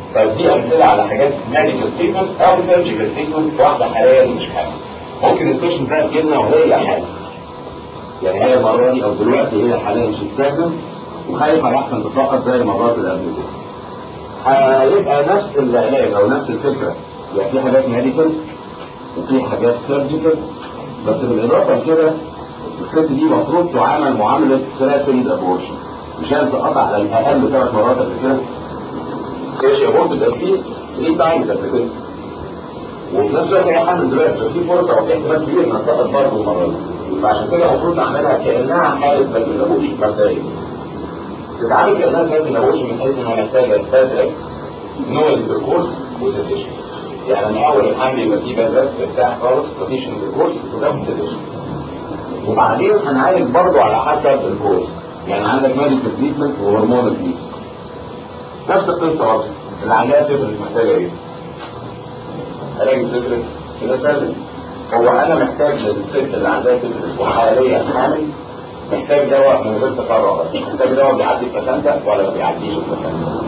طيب دي امثله على حاجات ميديكال تريتمنت او سيرجيكال تريتمنت واحده حاليا مش حامل ممكن البيشنت ده تجيلنا وهي حامل يعني هي المره دي او دلوقتي هي حاليا مش بتاكل وخايفه يحصل تسقط زي المرات اللي قبل كده هيبقى نفس العلاج او نفس الفكره يعني في حاجات ميديكال وفي حاجات سيرجيكال بس بالاضافه لكده الست دي المفروض تعامل معامله ثلاثيد ابورشن مش هي مسقطه على الاقل ثلاث مرات قبل كده ايش ابورت اتليست 3 تايمز قبل كده وفي نفس الوقت هي حامل دلوقتي ففي فرصه وفي احتمال كبير انها تسقط برضه المره دي فعشان كده المفروض نعملها كانها حاله ثلاثيد ابورشن مبدئيا تتعامل كانها ثلاثيد ابورشن من حيث انها محتاجه ثلاث ريست نو انتركورس وسيديشن يعني من اول الحمل يبقى فيه باد ريست بتاع خالص مفيش انتركورس وتاخد سيديشن وبعدين هنعالج برضه على حسب الكورس يعني عندك ميديكال تريتمنت وهرمون تريتمنت نفس القصه برضه اللي عندها سيفلس محتاجه ايه؟ علاج السيفلس كده سلم هو انا محتاج للست اللي عندها سيفلس وحاليا حامل محتاج دواء من غير تسرع بس محتاج دواء بيعدي البلاسنتا ولا ما بيعديش البلاسنتا؟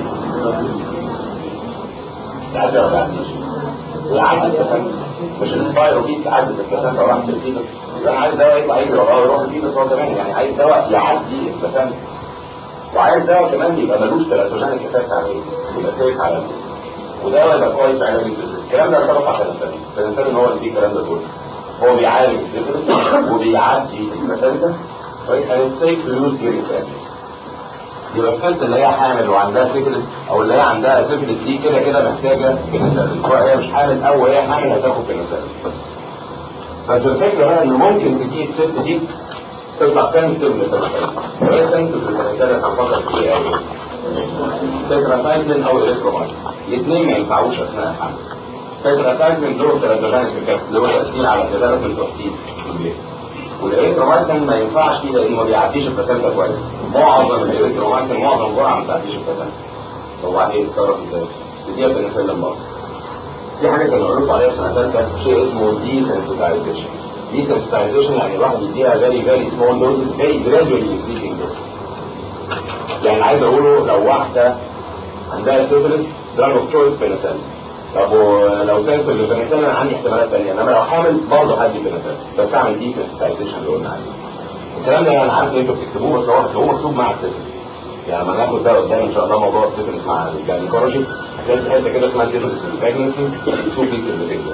بيعدي ولا ما بيعديش؟ ويعدي البلاسنتا مش السبايرو بيس عدت البلاسنتا وراحت الفيتس انا عايز دواء يطلع يجري وراه يروح الفيتس هو كمان يعني عايز دواء يعدي البلاسنتا وعايز دواء كمان يبقى ملوش تلاتوجينيك افكت على ايه؟ يبقى سيف على ايه؟ ودواء يبقى كويس على السيفلس الكلام ده يعتبر على الانسان الانسان هو اللي فيه الكلام ده كله هو بيعالج السيفلس وبيعدي البلاسنتا كويس and it's safe to use during pregnancy يبقى الست اللي هي حامل وعندها سيفلس او اللي هي عندها سيفلس دي كده كده محتاجه بنسلين سواء هي مش حامل او هي حامل هتاخد بنسلين بس الفكره بقى ان ممكن تجي الست دي تطلع سنسيتيف للبنسلين وهي سنسيتيف للبنسلين هنفكر في ايه ايه تتراسايكلين او الكترومايسين الاثنين ما ينفعوش اثناء الحمل تتراسايكلين له تراتوجينيك افكت اللي هو تاثير على ديفلوبمنت اوف تيث في البيت والاريثرومايسين ما ينفعش فيه لانه ما بيعديش البلاسنتا كويس معظم الاريثرومايسين معظم الجرعه ما بتعديش البلاسنتا وبعدين يتصرف ازاي؟ تديها بنسلين برضه في حاجه كانوا قالوا عليها في سنه ثالثه شيء اسمه دي سنسيتايزيشن دي سنسيتايزيشن يعني الواحد يديها فيري فيري سمول دوزز فيري جرادولي انكريزنج دوز يعني عايز اقوله لو واحده عندها سيفلس دراج اوف تشويس بنسلين طب ولو سالت البنسلين انا عندي احتمالات ثانيه انما لو حامل برضه هدي بنسلين بس اعمل دي سنسيتايزيشن اللي قلنا عليه الكلام ده انا عارف ان انتوا بتكتبوه بس هو هو مكتوب مع السيفلس يعني لما ناخد ده قدام ان شاء الله موضوع السيفلس مع الجاينيكولوجي هتلاقي في حته كده اسمها سيفلس البريجنسي تو فيك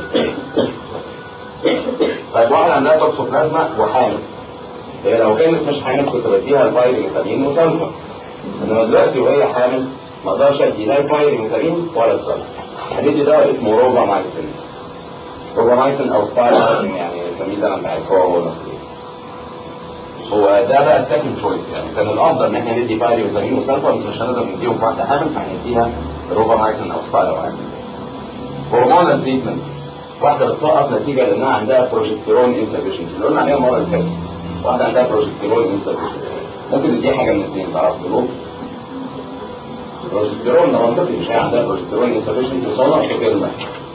طيب واحده عندها توكسوبلازما وحامل هي لو كانت مش حامل كنت بديها الفايرميثامين وسلفا انما دلوقتي وهي حامل ما اقدرش ادي لا الفايرميثامين ولا السلفا هندي دواء اسمه روبا مايسن روبا مايسن او سبايرمايسن يعني سميه زي ما انت عايز هو هو نفس هو ده بقى السكند تشويس يعني كان الافضل ان احنا ندي فايرميثامين وسلفا بس مش هنقدر نديهم في واحده حامل فهنديها روبا مايسن او سبايرمايسن هرمونال تريتمنت واحده بتسقط نتيجه لانها عندها بروجستيرون انسفيشنسي اللي قلنا عليها المره اللي فاتت واحده عندها بروجستيرون انسفيشنسي ممكن نديها حاجه من الاثنين تعرف تقول البروجستيرون ده منطقي مش هي عندها بروجستيرون انسفيشنسي صنع في كلمه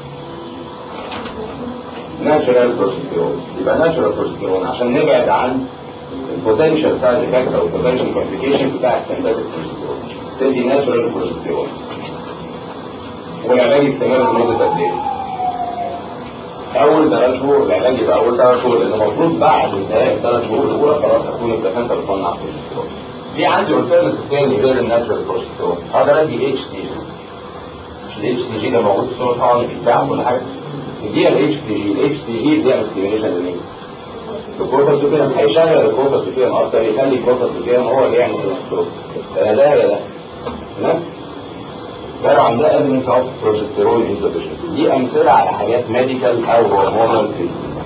ناتشورال بروجستيرون يبقى ناتشورال بروجستيرون عشان نبعد عن البوتنشال سايد افكتس او البوتنشال كومبليكيشن بتاعت سنتاتيك بروجستيرون تدي ناتشورال بروجستيرون والعلاج يستمر لمده قد ايه؟ اول ثلاث شهور العلاج يبقى اول ثلاث شهور لان المفروض بعد انتهاء الثلاث شهور الاولى خلاص هتكون البلاسنتا بتصنع بروجستيرون في عندي الترنت تاني غير الناتشورال بروجستيرون اقدر ادي اتش تي جي مش الاتش تي جي ده موجود في صوره طبعا بيتباع كل حاجه اديها الاتش تي جي الاتش تي جي بيعمل ستيميوليشن لمين؟ الكورتس بتاعهم هيشغل الكورتس بتاعهم اكتر يخلي الكورتس بتاعهم هو اللي يعمل بروجستيرون ده ده يا ده تمام؟ ده لو عندها evidence of progesterone insufficiency دي امثله على حاجات ميديكال او هرمونال تريتمنت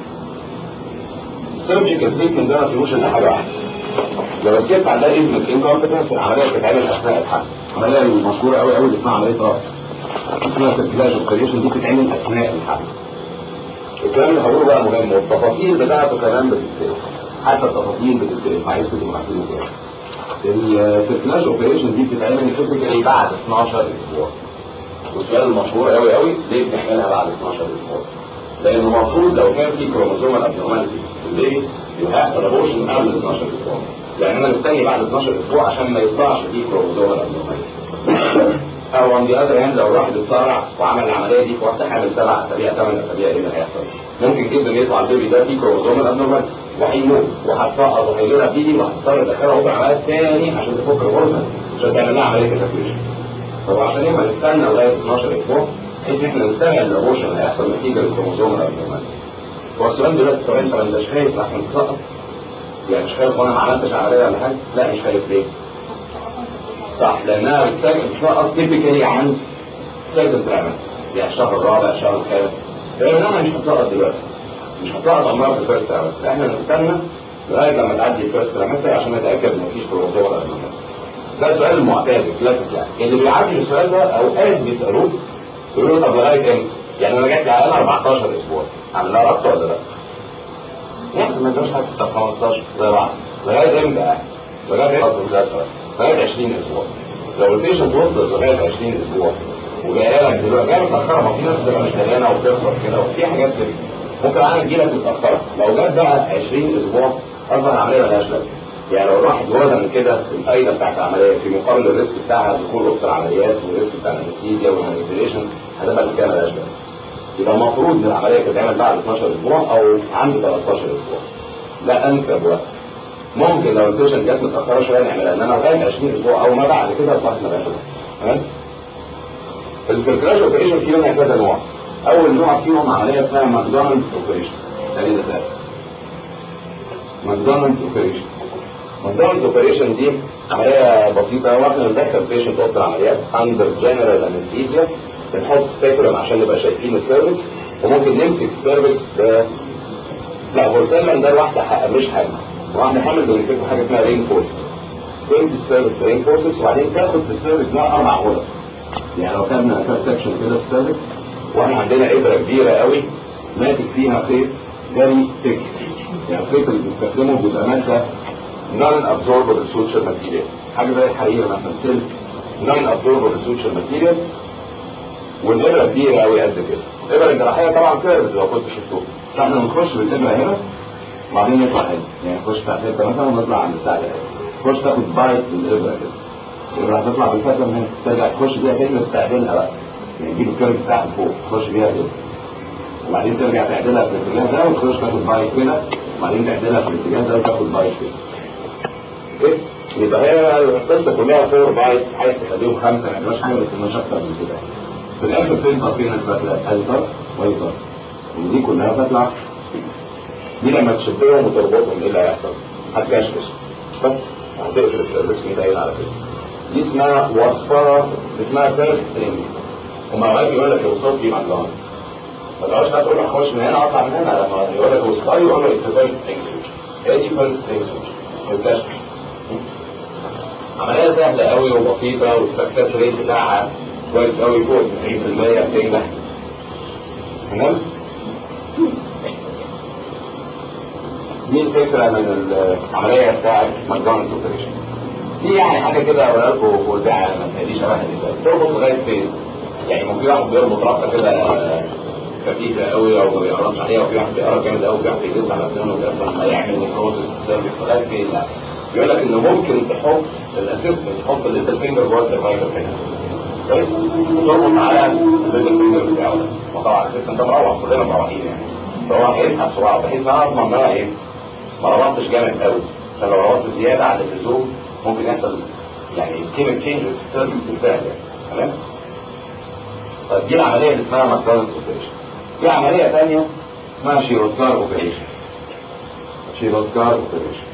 السيرجيكال تريتمنت ده ما فيهوش الا حاجه واحده لو الست عندها ازمه انكونتنس العمليه بتتعمل اثناء الحمل العمليه المشهوره قوي قوي اللي اسمها عمليه رأس اسمها سيركيلاج اوبريشن دي بتتعمل اثناء الحمل الكلام اللي هقوله بقى مهم والتفاصيل بتاعته كمان بتتسال حتى التفاصيل بتتسال عايز تبقوا عارفين كده السيركلاج اوبريشن دي بتتعمل تيبيكالي بعد 12 اسبوع والسؤال المشهور قوي قوي ليه بنعملها بعد 12 اسبوع؟ لان المفروض لو كان في كروموسوم ابنورماليتي في البيبي يبقى هيحصل ابورشن قبل 12 اسبوع يعني انا مستني بعد 12 اسبوع عشان ما يطلعش فيه كروموسوم ابنورماليتي او on the other hand لو الواحد اتسرع وعمل العمليه دي في وقت حامل سبع اسابيع ثمان اسابيع ايه اللي هيحصل؟ ممكن جدا يطلع البيبي ده فيه كروموزوم الابنورمال وهيموت وهتسقط وهيجي لها بيدي وهتضطر تدخلها اوضه عمليات تاني عشان تفك الغرزه عشان تعمل لها عمليه التفريش. طب عشان ايه ما نستنى لغايه 12 اسبوع بحيث ان احنا نستبعد الابوشن اللي هيحصل نتيجه للكروموزوم الابنورمال. هو السؤال دلوقتي طب انت ما انتش خايف عشان تسقط؟ يعني مش خايف وانا ما عملتش عمليه ولا حاجه؟ لا مش خايف ليه؟ صح لانها بتسقط تيبيكالي عند سيكند ترايمستر يعني الشهر الرابع الشهر الخامس لانها مش هتسقط دلوقتي مش هتسقط عمرها في الفيرست ترايمستر احنا نستنى لغايه لما تعدي الفيرست ترايمستر عشان نتاكد ان مفيش كروموزوم ولا ده السؤال المعتاد الكلاسيك يعني اللي بيعدي السؤال ده اوقات بيسالوه يقولوا له طب لغايه امتى؟ يعني انا جات لي على 14 اسبوع اعمل لها ربط ولا لا؟ يعني ما تقدرش حاجه طب 15 زي بعض لغايه امتى يعني؟ لغايه اصلا ده سؤال لغايه 20 اسبوع لو البيشنت وصل لغايه 20 اسبوع وجايه لك دلوقتي جايه متاخره ما في ناس بتبقى مش مليانه وبتخلص كده وفي حاجات كده ممكن عامل تجي لك متاخره لو جت بقى 20 اسبوع اصلا العمليه ملهاش لازمه يعني لو الواحد وزن كده الفايده بتاعت العمليه في مقابل الريسك بتاعها دخول اوضه العمليات والريسك بتاع الانستيزيا والمانيبيوليشن هتبقى الحكايه ملهاش لازمه يبقى المفروض ان العمليه تتعمل بعد 12 اسبوع او عند 13 اسبوع ده انسب وقت ممكن لو البيشنت جت متاخره شويه نعملها انما لغايه 20 اسبوع او ما بعد كده اصبحت ملهاش لازمه تمام السيركلاج اوبريشن فيه منها كذا نوع اول نوع فيهم عمليه اسمها ماكدونالدز اوبريشن تاني ده سهل ماكدونالدز اوبريشن ماكدونالدز اوبريشن دي عمليه بسيطه واحنا بندخل بيشنت اوضه العمليات اندر جنرال انستيزيا بنحط سبيكولم عشان نبقى شايفين السيرفيس وممكن نمسك السيرفيس ب لا بورسلمان ده لوحده مش حامل واحنا حامل بنمسكه حاجه اسمها رين فورسز تمسك سيرفيس رين فورسز وبعدين تاخد في السيرفيس ده اربع غرف يعني لو خدنا كاب سكشن كده في السيرفيس واحنا عندنا ابره كبيره قوي ماسك فيها خيط فيري ثيك يعني الخيط اللي بنستخدمه بيبقى ماده نون ابزوربل سوتشر ماتيريال حاجه زي الحرير مثلا سلك نون ابزوربل سوتشر ماتيريال والابره كبيره قوي قد كده الابره الجراحيه طبعا كيرفز لو كنت شفتوها فاحنا بنخش بالابره هنا وبعدين نطلع هنا يعني نخش تحت حته مثلا ونطلع عند الساعه تخش تاخد بايت من الابره كده الابره هتطلع بالفتره من هنا ترجع تخش بيها تاني بس تعدلها بقى يعني تجيب الكيرف بتاعها فوق تخش بيها كده وبعدين ترجع تعدلها في الاتجاه ده وتخش تاخد بايت كده وبعدين تعدلها في الاتجاه ده وتاخد بايت كده اوكي يبقى هي القصه كلها فور بايتس عايز تخليهم خمسه ما يبقاش حاجه بس مش اكتر من كده في الاخر تنطق فينا الفتله الفر ويفر ودي كلها فتله دي لما تشدهم وتربطهم ايه اللي هيحصل؟ هتكشكش بس هتقفل السيرفيس متقايل على كده دي اسمها وصفره اسمها فيرست سترينج هما اوقات يقول لك الوصول دي مجان ما تقعدش بقى تقول له هخش من هنا اطلع من هنا لما يقول لك وصفه يقول له اتس فيرست سترينج هي دي فيرست سترينج الكشف عمليه سهله قوي وبسيطه والسكسس ريت بتاعها كويس قوي فوق 90% بتنجح تمام دي الفكره من العمليه بتاعت ماكدونالدز اوبريشن دي يعني حاجه كده اقولها لكم وزعه ما تهديش واحد يسال تربط لغايه فين؟ يعني ممكن واحد بيربط رابطه كده خفيفه قوي او ما بيقربش عليها وفي واحد بيقرب جامد قوي وبيعرف يجلس على اسنانه وبيقدر ما يعمل البروسيس السيرفيس لغايه فين لا بيقول لك ان ممكن تحط الاسيستنت تحط الليتل فينجر جوه السرفايفل هنا كويس تربط على الليتل فينجر بتاعه ده وطبعا الاسيستنت ده مروح كلنا مروحين يعني فهو هيسحب صباعه بحيث ان انا اضمن ان انا ايه ما ربطتش جامد قوي عشان لو ربطت زياده عن اللزوم ممكن يحصل يعني سكيمك تشينجز في السيرفيس بالفعل يعني تمام طيب دي العمليه اللي اسمها ماكدونالدز اوبريشن في عمليه ثانيه اسمها شيروتكار اوبريشن شيروتكار اوبريشن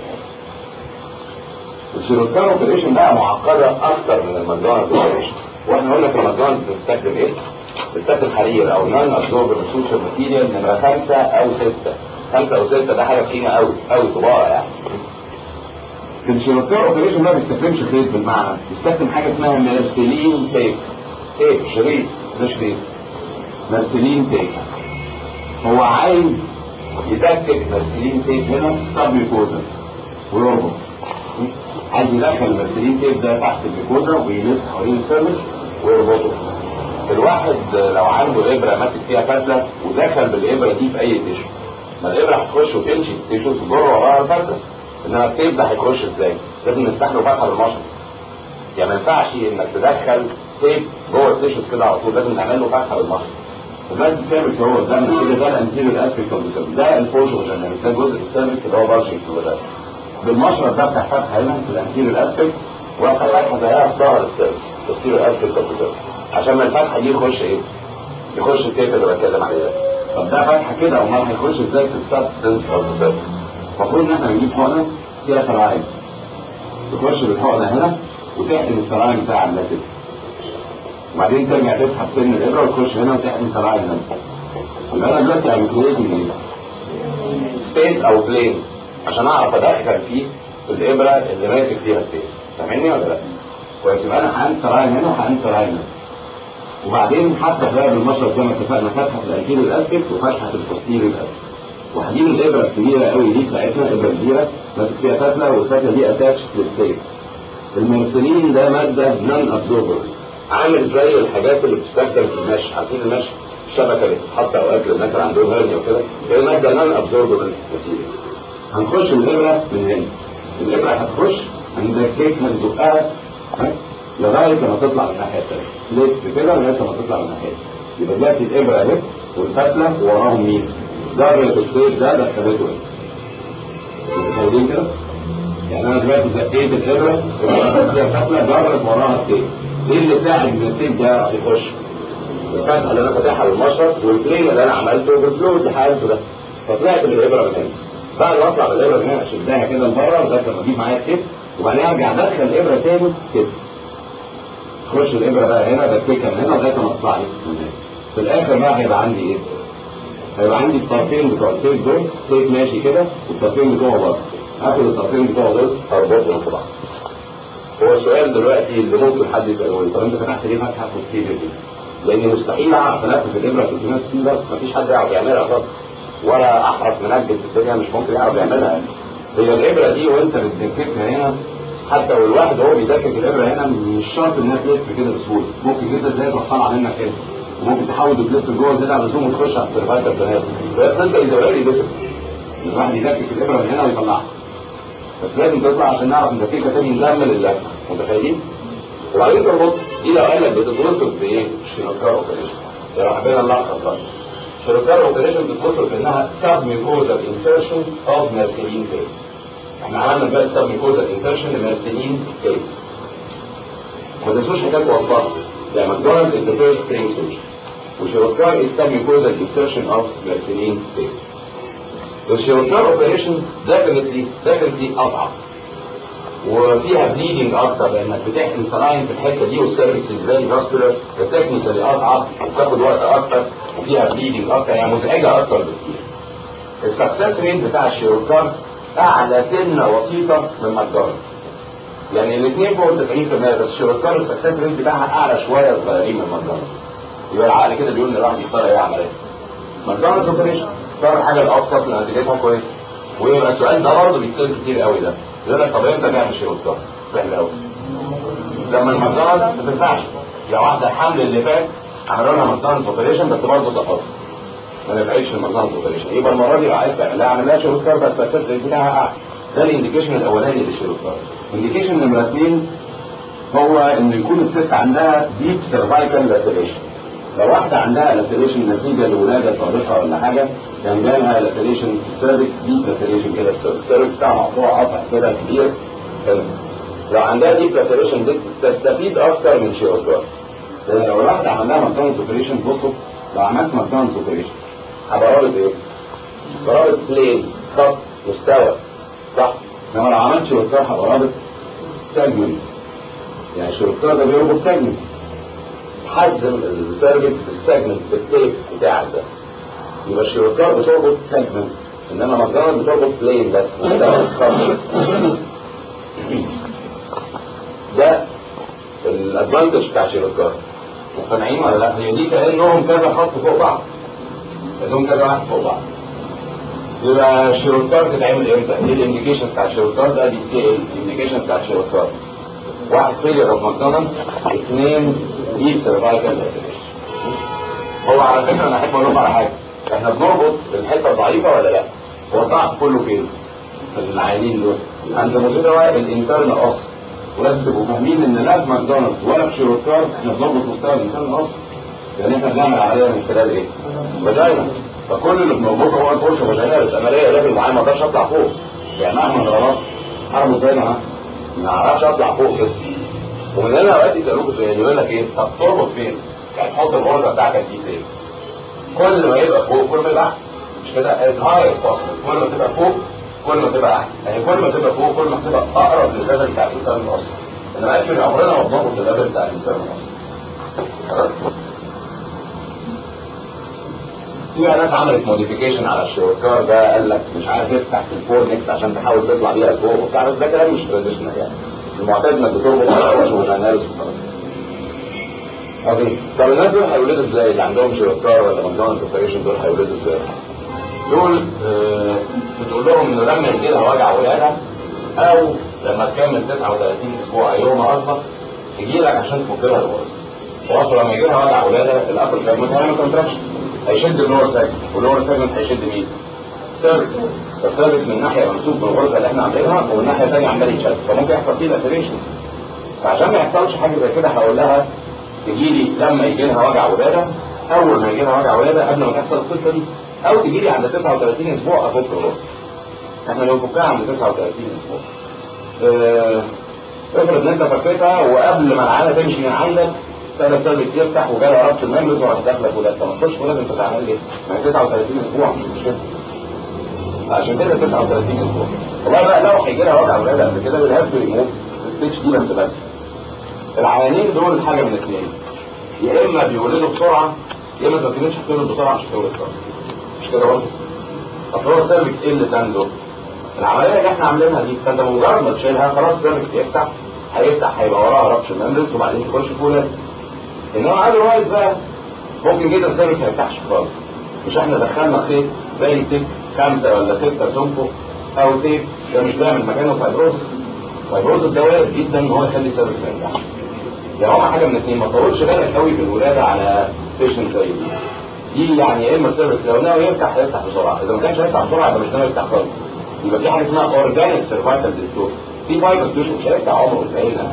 الشيروتكار اوبريشن بقى معقده اكتر من الماكدونالدز اوبريشن واحنا قلنا في الماكدونالدز بنستخدم ايه؟ بنستخدم حرير او نون ابزوربر سوشيال ماتيريال نمره خمسه او سته خمسه او سته ده حاجه تخينه قوي قوي طباعه يعني في الشيروتكار اوبريشن ما بيستخدمش خيط بالمعنى بيستخدم حاجه اسمها ميرسلين تيب تيب شريط مش شريط ميرسلين تيب هو عايز يدكك ميرسلين تيب هنا سب ميكوزا ويربط عايز يدخل الميرسلين تيب ده تحت الميكوزا ويلف حوالين السيرفس ويربطه الواحد لو عنده ابره ماسك فيها فتله ودخل بالابره دي في اي تيشو ما الابره هتخش وتمشي تيشو تجر وراها الفتله انما التيب ده هيخش ازاي؟ لازم نفتح له فتحه بالمشط يعني ما ينفعش انك تدخل تيب جوه التيشوز كده على طول لازم نعمل له فتحه بالمشرط الماس السيرفكس هو قدامنا كده ده الانتيريور اسبيكت اوف ذا ده البورشن جنرال ده جزء السيرفكس اللي هو بارشنج في الغداء بالمشرط ده بفتح فتحه هنا في الانتيريور اسبيكت وافتح فتحه زيها في ظهر السيرفكس الانتيريور اسبيكت اوف ذا عشان ما الفتحه دي يخش ايه؟ يخش التيب اللي بتكلم عليه ده طب ده فتحه كده امال هيخش ازاي في السبستنس اوف ذا سيرفكس المفروض ان احنا نجيب حقنه فيها سراعين تخش بالحقنه هنا وتحقن السراعين بتاع ده كده وبعدين ترجع تسحب سن الابره وتخش هنا وتحقن سراعين هنا يبقى انا دلوقتي عم كريتنج ايه؟ سبيس او بلين عشان اعرف ادخل فيه الابره اللي ماسك فيها التيب فاهمني ولا لا؟ كويس يبقى انا هعمل سراعين هنا وهعمل سراعين هنا وبعدين هفتح بقى بالمشرط زي ما اتفقنا فتحه في الانتيريور الاسبكت وفتحه في البوستيريور الاسبكت وهجيب الابره الكبيره قوي دي بتاعتنا ابره كبيره ماسك فيها فتله والفتله دي اتاتش للتيب المرسلين ده ماده نون ابزوربر عامل زي الحاجات اللي بتستخدم في المشي عارفين المشي الشبكه اللي بتتحط اوقات للناس اللي عندهم هرنيا وكده هي ماده نون ابزوربر هنخش الابره من هنا الابره هتخش هندككها نزقها لغايه لما تطلع من الناحيه الثانيه لف كده لغايه لما تطلع من الناحيه يبقى دلوقتي الابره اهي والفتله وراهم مين؟ ضربه الخيط ده دخلته ايه؟ متخيلين كده؟ يعني انا دلوقتي زقيت الابره فيها فتله ضربت وراها الخيط ايه اللي ساعد ان الخيط ده يعرف يخش؟ الفتحه اللي انا فاتحها بالمشرط والبلين اللي انا عملته بالفلو اللي حالته ده فطلعت من الابره من هنا بعد ما اطلع من الابره من هنا اشدها كده لبره لغايه لما اجيب معايا الكتف وبعدين ارجع ادخل الابره تاني كده تخش الابره بقى هنا بكيكها من هنا لغايه ما تطلع لي من هنا في الاخر بقى هيبقى عندي ايه؟ هيبقى عندي الطرفين بتوع التيب دول تيب ماشي كده والطرفين بتوعه بره هاخد الطرفين بتوعه دول اربطهم في بعض هو السؤال دلوقتي اللي ممكن حد يساله لي طب انت فتحت ليه فتحه في التيب دي؟ لان مستحيل اعرف انفذ الابره 360 ده مفيش حد يعرف يعملها خالص ولا احرف منجد في الدنيا مش ممكن يعرف يعملها هي الابره دي وانت بتدككها هنا حتى والواحد وهو بيدكك الابره هنا مش شرط انها تلف كده بسهوله ممكن جدا تلاقيها تروح طالعه منك كده وممكن تحاول تلف جوه زياده على اللزوم وتخش على السيرفايكال بنات فهي قصه ايزولاري بس الواحد يدكك الابره من هنا ويطلعها بس لازم تطلع عشان نعرف ندككها تاني نكمل اللفه متخيلين؟ وبعدين تربط دي لو قال لك بتتوصف بايه؟ شيروكار اوبريشن يا حبيبنا الله خسر شيروكار اوبريشن بتتوصف بانها سب ميكوزال انسرشن اوف ميرسيلين تيب احنا عملنا بقى سب ميكوزال انسرشن لميرسيلين تيب ما تنسوش حكايه وصلها يعني ماكدونالد از ذا فيرست سترينج سوليوشن وشيروكار از سب ميكوزال انسرشن اوف ميرسيلين تيب الشيروكار اوبريشن ديفنتلي ديفنتلي اصعب وفيها بليدنج اكتر لانك بتحقن سلاين في الحته دي والسيرفيس از فيري فاسكولار التكنيكالي اصعب وبتاخد وقت اكتر وفيها بليدنج اكتر يعني مزعجه اكتر بكتير. السكسس ريت بتاع الشيروكار اعلى سنه بسيطه من ماكدونالدز. يعني الاثنين فوق 90% بس الشيروكار السكسس ريت بتاعها اعلى شويه صغيرين من ماكدونالدز. يبقى العقل كده بيقول ان الواحد يختار ايه عمليه. ماكدونالدز اوبريشن اختار الحاجه الابسط اللي نتيجتها كويسه. ويبقى السؤال ده برضه بيتسال كتير قوي ده. يقول لك طب امتى تعمل شيروكار؟ سهل قوي. لما الماكدونالدز ما تنفعش. يعني واحده الحمل اللي فات عملوا لها ماكدونالدز اوبريشن بس برضه سقطت. ما نفعتش الماكدونالدز اوبريشن يبقى المره دي لو عايز تعملها اعمل لها شيروكار بس السكسس ريت بتاعها اعلى. ده الانديكيشن الاولاني للشيروكار. الانديكيشن نمره اثنين هو ان يكون الست عندها ديب سيرفايكال لاسيليشن. لو واحدة عندها لاسيليشن نتيجة لولادة سابقة ولا حاجة كان جالها لاسيليشن في السيرفكس ديب لاسيليشن كده في السيرفكس بتاعها مقطوع قطع كده كبير كده. لو عندها ديب لاسيليشن دي تستفيد أكتر من شيروكار. لأن لو واحدة عندها ماكدونالدز اوبريشن بصوا لو عملت ماكدونالدز اوبريشن هبقى رابط إيه؟ رابط بلين خط مستوى صح؟ إنما لو عملت شيروكار هبقى رابط سيجمنت يعني الشيروكار ده بيربط سيجمنت حزم السيرفكس بالسيجمنت بالتيب بتاعك ده يبقى الشيروكار بتربط سيجمنت انما ماكدونالدز بتربط بلين بس مستوى خط ده الادفانتج بتاع شيروكار مقتنعين ولا لا؟ هي دي كانهم كذا خط فوق بعض كانهم كذا واحد فوق بعض يبقى الشيروكار تتعمل امتى؟ ايه الانديكيشنز بتاع الشيروكار ده دي سي ال الانديكيشنز بتاع الشيروكار واحد فيلير اوف ماكدونالدز اثنين ديب سيرفايكال هو على فكره انا احب اقول لكم على حاجه احنا بنربط الحته الضعيفه ولا لا؟ هو الضعف كله فين؟ في العيانين دول عند مصيبه واحد الانترنال اوس ولازم تبقوا فاهمين ان لا في ماكدونالدز ولا في شيروكار احنا بنربط مستوى الانسان الاصلي لان احنا بنعمل عمليه من خلال ايه؟ فاجينا فكل اللي بنربطه هو الفرشه فاجيناليس انا ليا ليفل معين ما اقدرش اطلع فوق يعني مهما غلطت هربط زي ما ما اعرفش اطلع فوق كده ومن هنا اوقات يسالوك سؤال يقول لك ايه طب تربط فين؟ يعني تحط الغرزه بتاعتك دي فين؟ كل ما يبقى فوق كل ما يبقى احسن مش كده as high as possible كل ما تبقى فوق كل ما تبقى احسن يعني كل ما تبقى فوق كل ما تبقى اقرب للليفل بتاع الانسان الاصلي انما اكشلي عمرنا ما بنربط الليفل بتاع الانسان الاصلي خلاص في بقى ناس عملت موديفيكيشن على الشوركار ده قال لك مش عارف افتح في الفورنكس عشان تحاول تطلع بيها لفوق وبتاع بس ده كلام مش تراديشنال يعني المعتاد انك بتربط على الفرش وجنالس وخلاص عظيم طب الناس دول هيولدوا ازاي اللي عندهم شيروكار ولا ماكدونالدز اوبريشن دول هيولدوا ازاي؟ دول آه بتقول لهم انه لما يجي لها وجع ولاده او لما تكمل 39 اسبوع يوم اصلا تجي لك عشان تفك لها الغرزه واصلا لما يجي لها وجع ولاده الابر سيجمنت هيعمل كونتراكشن هيشد اللور سيجمنت واللور سيجمنت هيشد مين؟ سيرفكس فالسيرفكس من ناحيه ممسوك بالغرزه اللي احنا عاملينها ومن ناحيه ثانيه عمال يتشد فممكن يحصل فيه لاسريشنز فعشان ما يحصلش حاجه زي كده هقول لها تجي لي لما يجي لها وجع ولاده اول ما يجي لها وجع ولاده قبل ما تحصل القصه دي او تجي لي عند 39 اسبوع افك الغرزه احنا لو فكها عند 39 اسبوع اه افرض ان انت فكيتها وقبل ما العاده تمشي من عندك ابتدى السيرفكس يفتح وجالها ربط الممبرز وراح داخلك ولاده ما تخش ولاده انت تعمل ايه؟ ما هي 39 اسبوع مش مشكله عشان كده 39 اسبوع والله بقى لو هيجي لها وجع ولاده قبل كده بالهاف تو ريموف الستيتش دي بس بدري العيانين دول حاجه من اثنين يا اما بيولدوا بسرعه يا اما اذا ما كانتش هتولد بسرعه مش هتولد بسرعه مش كده برضه اصل هو السيرفكس ايه اللي سانده العمليه اللي احنا عاملينها دي فانت بمجرد ما تشيلها خلاص السيرفكس بيفتح هيفتح هيبقى وراها ربش ممبرز وبعدين تخش في ولاده انما اذروايز بقى ممكن جدا السيرفكس ما يفتحش خالص مش احنا دخلنا خيط زي تيب خمسه ولا سته سمكه او تيب ده مش بيعمل مكانه فايبروزس فايبروزس ده وارد جدا ان هو يخلي السيرفكس ما يفتحش يعني هما حاجه من الاثنين ما تطولش بالك قوي بالولاده على بيشنت زي دي دي يعني يا اما السيرفكس لو ناوي يفتح هيفتح بسرعه اذا ما كانش هيفتح بسرعه يبقى مش ناوي يفتح خالص يبقى في حاجه اسمها اورجانيك سيرفايكال ديستور في فايبرز مش هيفتح عمره بتسهلها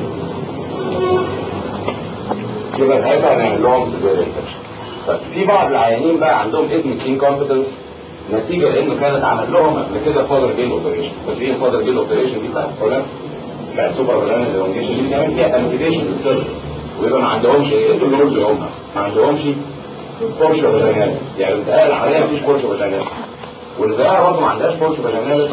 يبقى ساعتها هنعمل لهم سيزيريان سكشن طب في بعض العيانين بقى عندهم اسم كلين كومبتنس نتيجه لانه كانت عمل لهم قبل كده فادر جيل اوبريشن فاكرين فادر جيل اوبريشن دي بتاعت كولابس بتاعت سوبر فيلان الالونجيشن دي بتعمل فيها امبيديشن للسيرفس ويبقى ما عندهمش ايه انتوا اللي قلتوا هم ما عندهمش بورشو فاجيناليس يعني بتقال العمليه ما فيش بورشو فاجيناليس واللي زيها برضه ما عندهاش بورشو فاجيناليس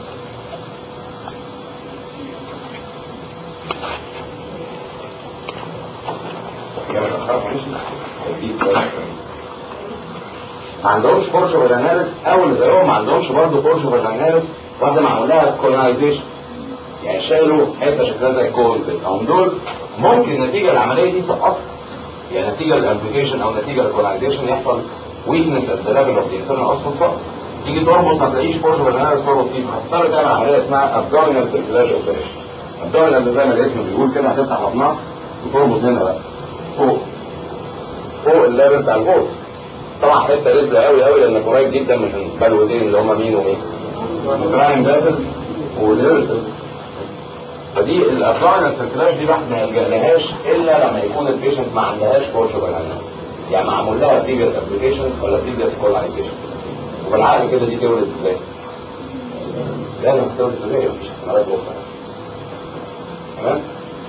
ما عندهمش بورشو فاجيناليس او اللي زيهم ما عندهمش برضه بورشو فاجيناليس واحده معمول لها كولونايزيشن يعني شالوا حته شكلها زي الكون كده هم دول ممكن نتيجه العمليه دي سقط يعني نتيجه للامبليكيشن او نتيجه للكولونايزيشن يحصل ويكنس ات ذا ليفل اوف ذا انترنال اصلا سقط تيجي تربط ما تلاقيش بورشو فاجيناليس تربط فيه هتضطر تعمل عمليه اسمها ابدومينال سيركلاج اوبريشن ابدومينال زي ما الاسم بيقول كده هتفتح بطنها وتربط هنا بقى فوق فوق الليفل بتاع البورد طبعا حته رزله قوي قوي لانك قريب جدا من البلوتين اللي هم مين ومين البراين باسلز والهيرتس فدي الافران السيركلاج دي الواحد ما يلجألهاش الا لما يكون البيشنت ما عندهاش بورشو فاجينال يعني معمول لها بريفيوس ابلكيشن ولا بريفيوس كولونايزيشن وبالعقل كده دي تولد ازاي؟ لازم تولد ازاي مفيش احتمالات اخرى تمام؟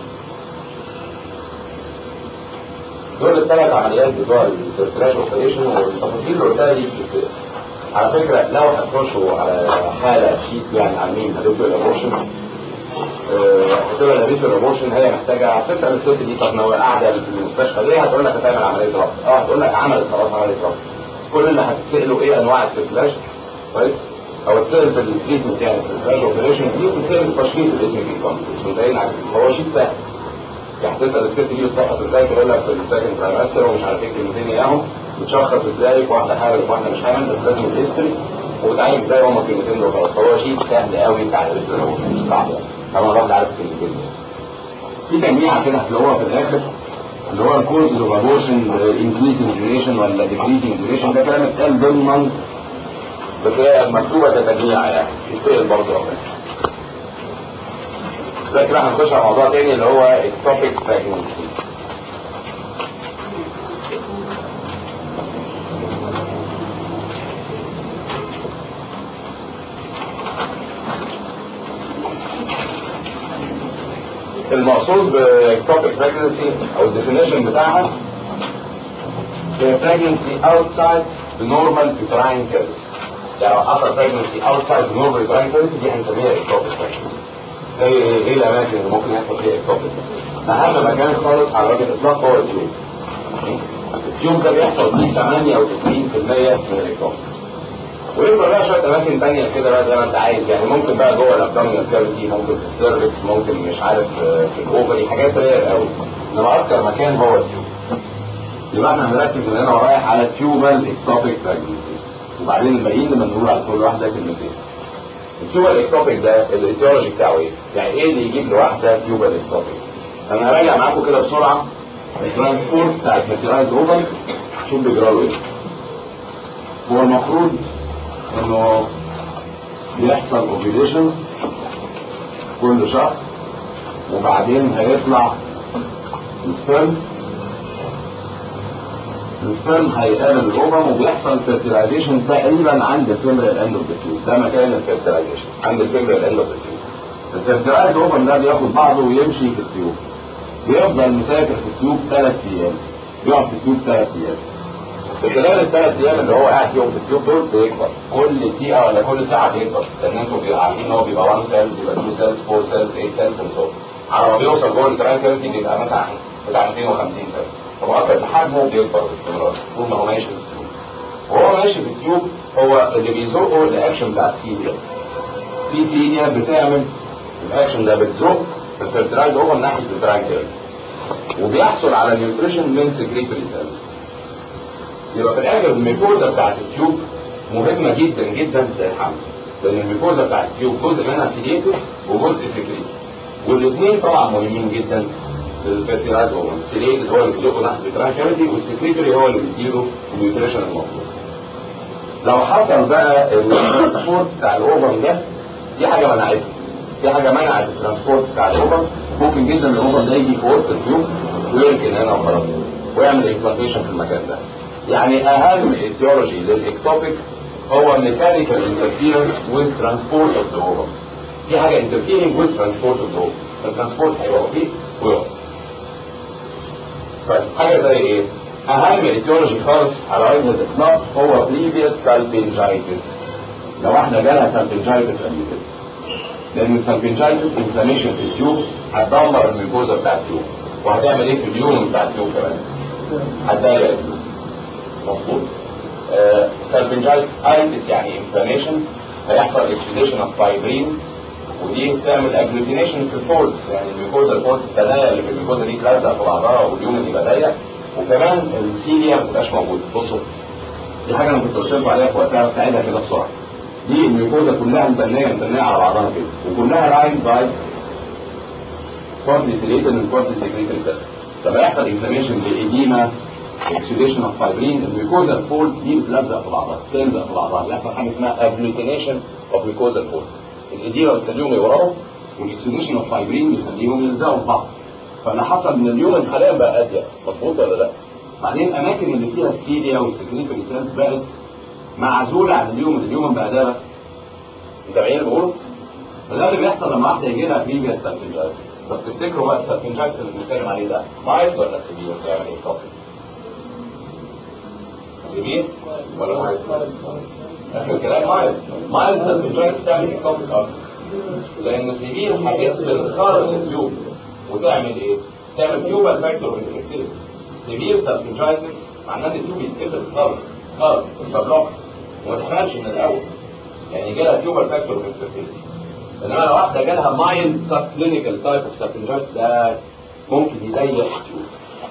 دول الثلاث عمليات بتوع السيركلاج اوبريشن والتفاصيل اللي قلتها دي بتتصير على فكره لو هتخشوا على حاله شيت يعني على مين هتبقوا الابورشن هتبقى الابيت الابورشن هي محتاجه تسال الست دي طب لو قاعده في المستشفى ليه هتقول لك هتعمل عمليه ربط اه هتقول لك عملت خلاص عمليه ربط كل اللي هتساله ايه انواع السيركلاج كويس او تسال في التريتمنت يعني السيركلاج اوبريشن دي وتسال في تشخيص الاسم الكومبلكس مبين هو شيء سهل يعني تسال الست دي بتسقط ازاي تقول لك في السكند ترايمستر ومش عارف ايه كلمتين اياهم بتشخص ازاي في واحده حامل وفي واحده مش حامل بس لازم الهيستوري وبتعالج ازاي هما الكلمتين دول خلاص فهو شيء سهل قوي بتاع الابيت مش صعب يعني طبعا الواحد عارف الكلمتين في تجميعه كده هتلاقوها في الاخر اللي هو الكورس اوف ابورشن انكريزنج ديوريشن ولا ديكريزنج ديوريشن ده كلام اتقال ضمن بس هي مكتوبه كتجميع يعني يسال برضه ربنا دلوقتي بقى هنخش على موضوع تاني اللي هو التوبيك بريجنسي المقصود بالتوبيك بريجنسي او الديفينيشن بتاعها هي pregnancy outside the normal uterine cavity يعني لو حصل pregnancy outside the normal uterine cavity دي هنسميها ectopic pregnancy زي ايه ايه الاماكن اللي ممكن يحصل فيها ectopic اهم مكان خالص على وجه الاطلاق هو التيوب التيوب ده بيحصل فيه 98% من الاكتوبيك ويبقى بقى شويه اماكن تانية كده بقى زي ما انت عايز يعني ممكن بقى جوه الابدومينال كافيتي ممكن في السيرفكس ممكن مش عارف في الاوفري حاجات رير قوي انما اكتر مكان هو التيوب يبقى احنا هنركز ان انا رايح على تيوبال اكتوبيك بريجنسي وبعدين الباقيين لما نقول على كل واحده كلمتين التيوبال اكتوبيك ده الايتيولوجي بتاعه ايه؟ يعني ايه اللي يجيب لواحده تيوبال اكتوبيك؟ انا هراجع معاكم كده بسرعه الترانسبورت بتاع الفيرتيلايز اوفر شوف بيجرى له ايه هو المفروض انه بيحصل اوفيليشن كل شهر وبعدين هيطلع السبيرمز السبيرم هيقابل الاوفم وبيحصل فيرتيلايزيشن تقريبا عند الفيمرال اند اوف ذا تيوب ده مكان الفيرتيلايزيشن عند الفيمرال اند اوف ذا تيوب الفيرتيلايز اوفم ده بياخد بعضه ويمشي في التيوب بيفضل مسافر في التيوب ثلاث ايام يقعد في التيوب ثلاث ايام في خلال الثلاث ايام اللي هو قاعد فيهم في التيوب دول بيكبر كل دقيقه ولا كل ساعه بيكبر لان انتوا بيبقوا عارفين ان هو بيبقى 1 سيلز يبقى 2 سيلز 4 سيلز 8 سيلز وسو على ما بيوصل جوه التراك كافيتي بيبقى مثلا بتاع 250 سيلز فمؤكد حجمه بيكبر باستمرار طول ما هو ماشي في التيوب وهو ماشي في التيوب هو اللي بيزقه الاكشن بتاع السيليا في سيليا بتعمل الاكشن ده بتزق الفيرترايز اوفر ناحيه التراك وبيحصل على النيوتريشن من سكريتوري سيلز يبقى في الاخر الميكوزا بتاعت التيوب مهمه جدا جدا للحمل لان الميكوزا بتاعت التيوب جزء منها سيليتد وجزء سكريت والاثنين طبعا مهمين جدا للفيرتيلايز اوفر السيليتد هو اللي بيزقه ناحيه التراك كافيتي والسكريتوري هو اللي بيديله النيوتريشن المطلوب لو حصل بقى الترانسبورت بتاع الاوفر ده دي حاجه منعته دي حاجه منعت الترانسبورت بتاع الاوفر ممكن جدا الاوفر ده يجي في وسط التيوب ويركن هنا وخلاص ويعمل امبلانتيشن في المكان ده يعني اهم ايتيولوجي للاكتوبيك هو ميكانيكال انترفيرنس with transport of the ovum في حاجه interfering with transport of the ovum الترانسبورت هيبقى بطيء ويقف طيب حاجه زي ايه؟ اهم ايتيولوجي خالص على وجه الاطلاق هو previous salpingitis لو احنا جالها salpingitis قبل كده لان السالبنجايتس انفلاميشن في التيوب هتدمر الميكوزا بتاع التيوب وهتعمل ايه في اليوم بتاع التيوب كمان هتضايق مظبوط سالبنجايتس ايتس يعني انفلاميشن هيحصل اكسيديشن اوف فايبرين ودي بتعمل اجلوتينيشن في الفولز يعني الميكوزا الفولز التنايا اللي في الميكوزا دي تلزق في بعضها واليوم يبقى ضيق وكمان السيليا ما تبقاش موجوده بصوا دي حاجه انا كنت قلت لكم عليها في وقتها بس عايزها كده بسرعه دي الميكوزا كلها مبنيه مبنيه على بعضها كده وكلها لاين باي كورتيسيليتد من كورتيسيليتد سيلز لما يحصل انفلاميشن بايديما اكسيديشن اوف فايبرين الميكوزا الفولد دي بتلزق في بعضها تلزق في بعضها يحصل حاجه اسمها اجلوتينيشن اوف ميكوزا الفولد الاديما بتخليهم يورقوا والاكسيديشن اوف فايبرين بيخليهم يلزقوا في بعض فاللي حصل ان اليوم حاليا بقى اضيق مظبوط ولا لا؟ بعدين الاماكن اللي فيها السيليا والسكريتوري سيلز بقت معزوله عن اليوم اليوم بقى ده بس متابعين بقول ده اللي بيحصل لما واحده يجي لها بريفيس سالفنجايتس طب تفتكروا بقى السالفنجايتس اللي بنتكلم عليه ده مايلد ولا سيفير بتعمل ايه طب سيفير ولا مايلد اخر كلام مايلد مايلد سالفنجايتس تعمل ايه طب لان سيفير هتقفل خارج التيوب وتعمل ايه؟ تعمل تيوبال فاكتور انفكتيف سيفير سالفنجايتس معناه ان التيوب يتقفل خالص خالص فبلوك وما تحملش من الاول يعني جالها تيوبر فاكتور في الفيرتيلتي انما لو واحده جالها مايلد سب كلينيكال تايب اوف سابنجايتس ده ممكن يضيق التيوب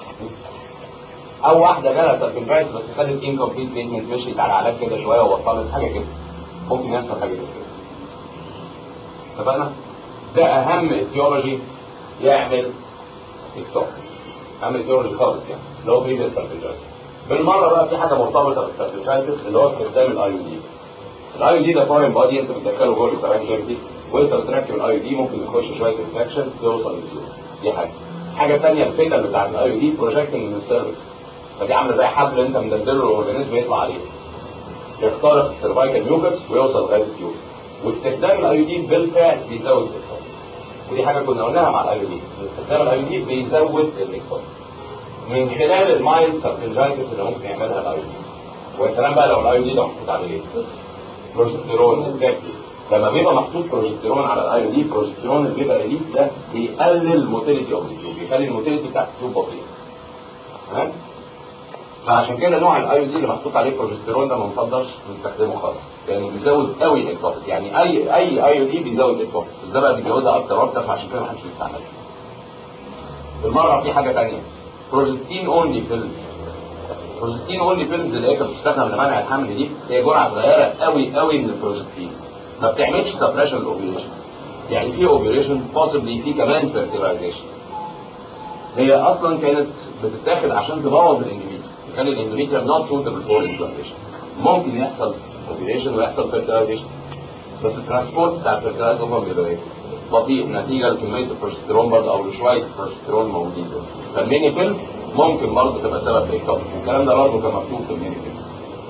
او واحده جالها سابنجايتس بس خدت انكمبليت تريتمنت مشيت على علاج كده شويه وبطلت حاجه كده ممكن يحصل حاجه زي كده اتفقنا؟ ده اهم ايتيولوجي يعمل تيك اهم ايتيولوجي خالص يعني اللي هو بريفيس سابنجايتس بالمره بقى في حاجه مرتبطه بالسيرفيسايتس اللي هو استخدام الاي او دي الاي او دي ده فورين بادي انت بتدخله جوه الكلام كافيتي وانت بتركب الاي دي ممكن يخش شويه انفكشن توصل للتيوب دي حاجه حاجه ثانيه الفكره بتاعت الاي دي بروجكتنج من السيرفس فدي عامله زي حبل انت مدلدله الاورجانيزم يطلع عليه يخترق السيرفايكال ميوكس ويوصل لغايه التيوب واستخدام الاي دي بالفعل بيزود الاكتار ودي حاجه كنا قلناها مع الاي دي استخدام الاي دي بيزود الاكتار من خلال المايل سبكنجايتس اللي ممكن يعملها الاي دي ويا سلام بقى لو الاي دي ده محطوط عليه ايه؟ بروجستيرون اكزاكتلي لما بيبقى محطوط بروجستيرون على الاي دي البروجستيرون اللي بيبقى ريليس ده بيقلل الموتيليتي اوف التيوب بيخلي الموتيليتي بتاعت التيوب بطيئه تمام فعشان كده نوع الاي دي اللي محطوط عليه بروجستيرون ده ما بنفضلش نستخدمه خالص لانه بيزود قوي الاكتوبيك يعني اي اي اي دي بيزود الاكتوبيك بس ده بقى بيزودها اكتر واكتر فعشان كده ما حدش بيستعملها بالمره في حاجه ثانيه بروجستين اونلي بيلز بروجستين اونلي بيلز اللي هي كانت بتستخدم لمنع الحمل دي هي جرعه صغيره قوي قوي من البروجستين ما بتعملش سبريشن الاوبريشن يعني في اوبريشن بوسبلي في كمان فيرتيلايزيشن هي اصلا كانت بتتاخد عشان تبوظ الاندوميتريوم تخلي الاندوميتريوم نوت سوتبل فور امبلانتيشن ممكن يحصل اوبريشن ويحصل فيرتيلايزيشن بس الترانسبورت بتاع الفيرتيلايز اوفر بيبقى ايه؟ بطيء نتيجه لكميه البروجستيرون برضه او لشويه البروجستيرون موجودين فالميني بيلز ممكن برضه تبقى سبب في اكتوبيك والكلام ده برضه كان مكتوب في الميني بيلز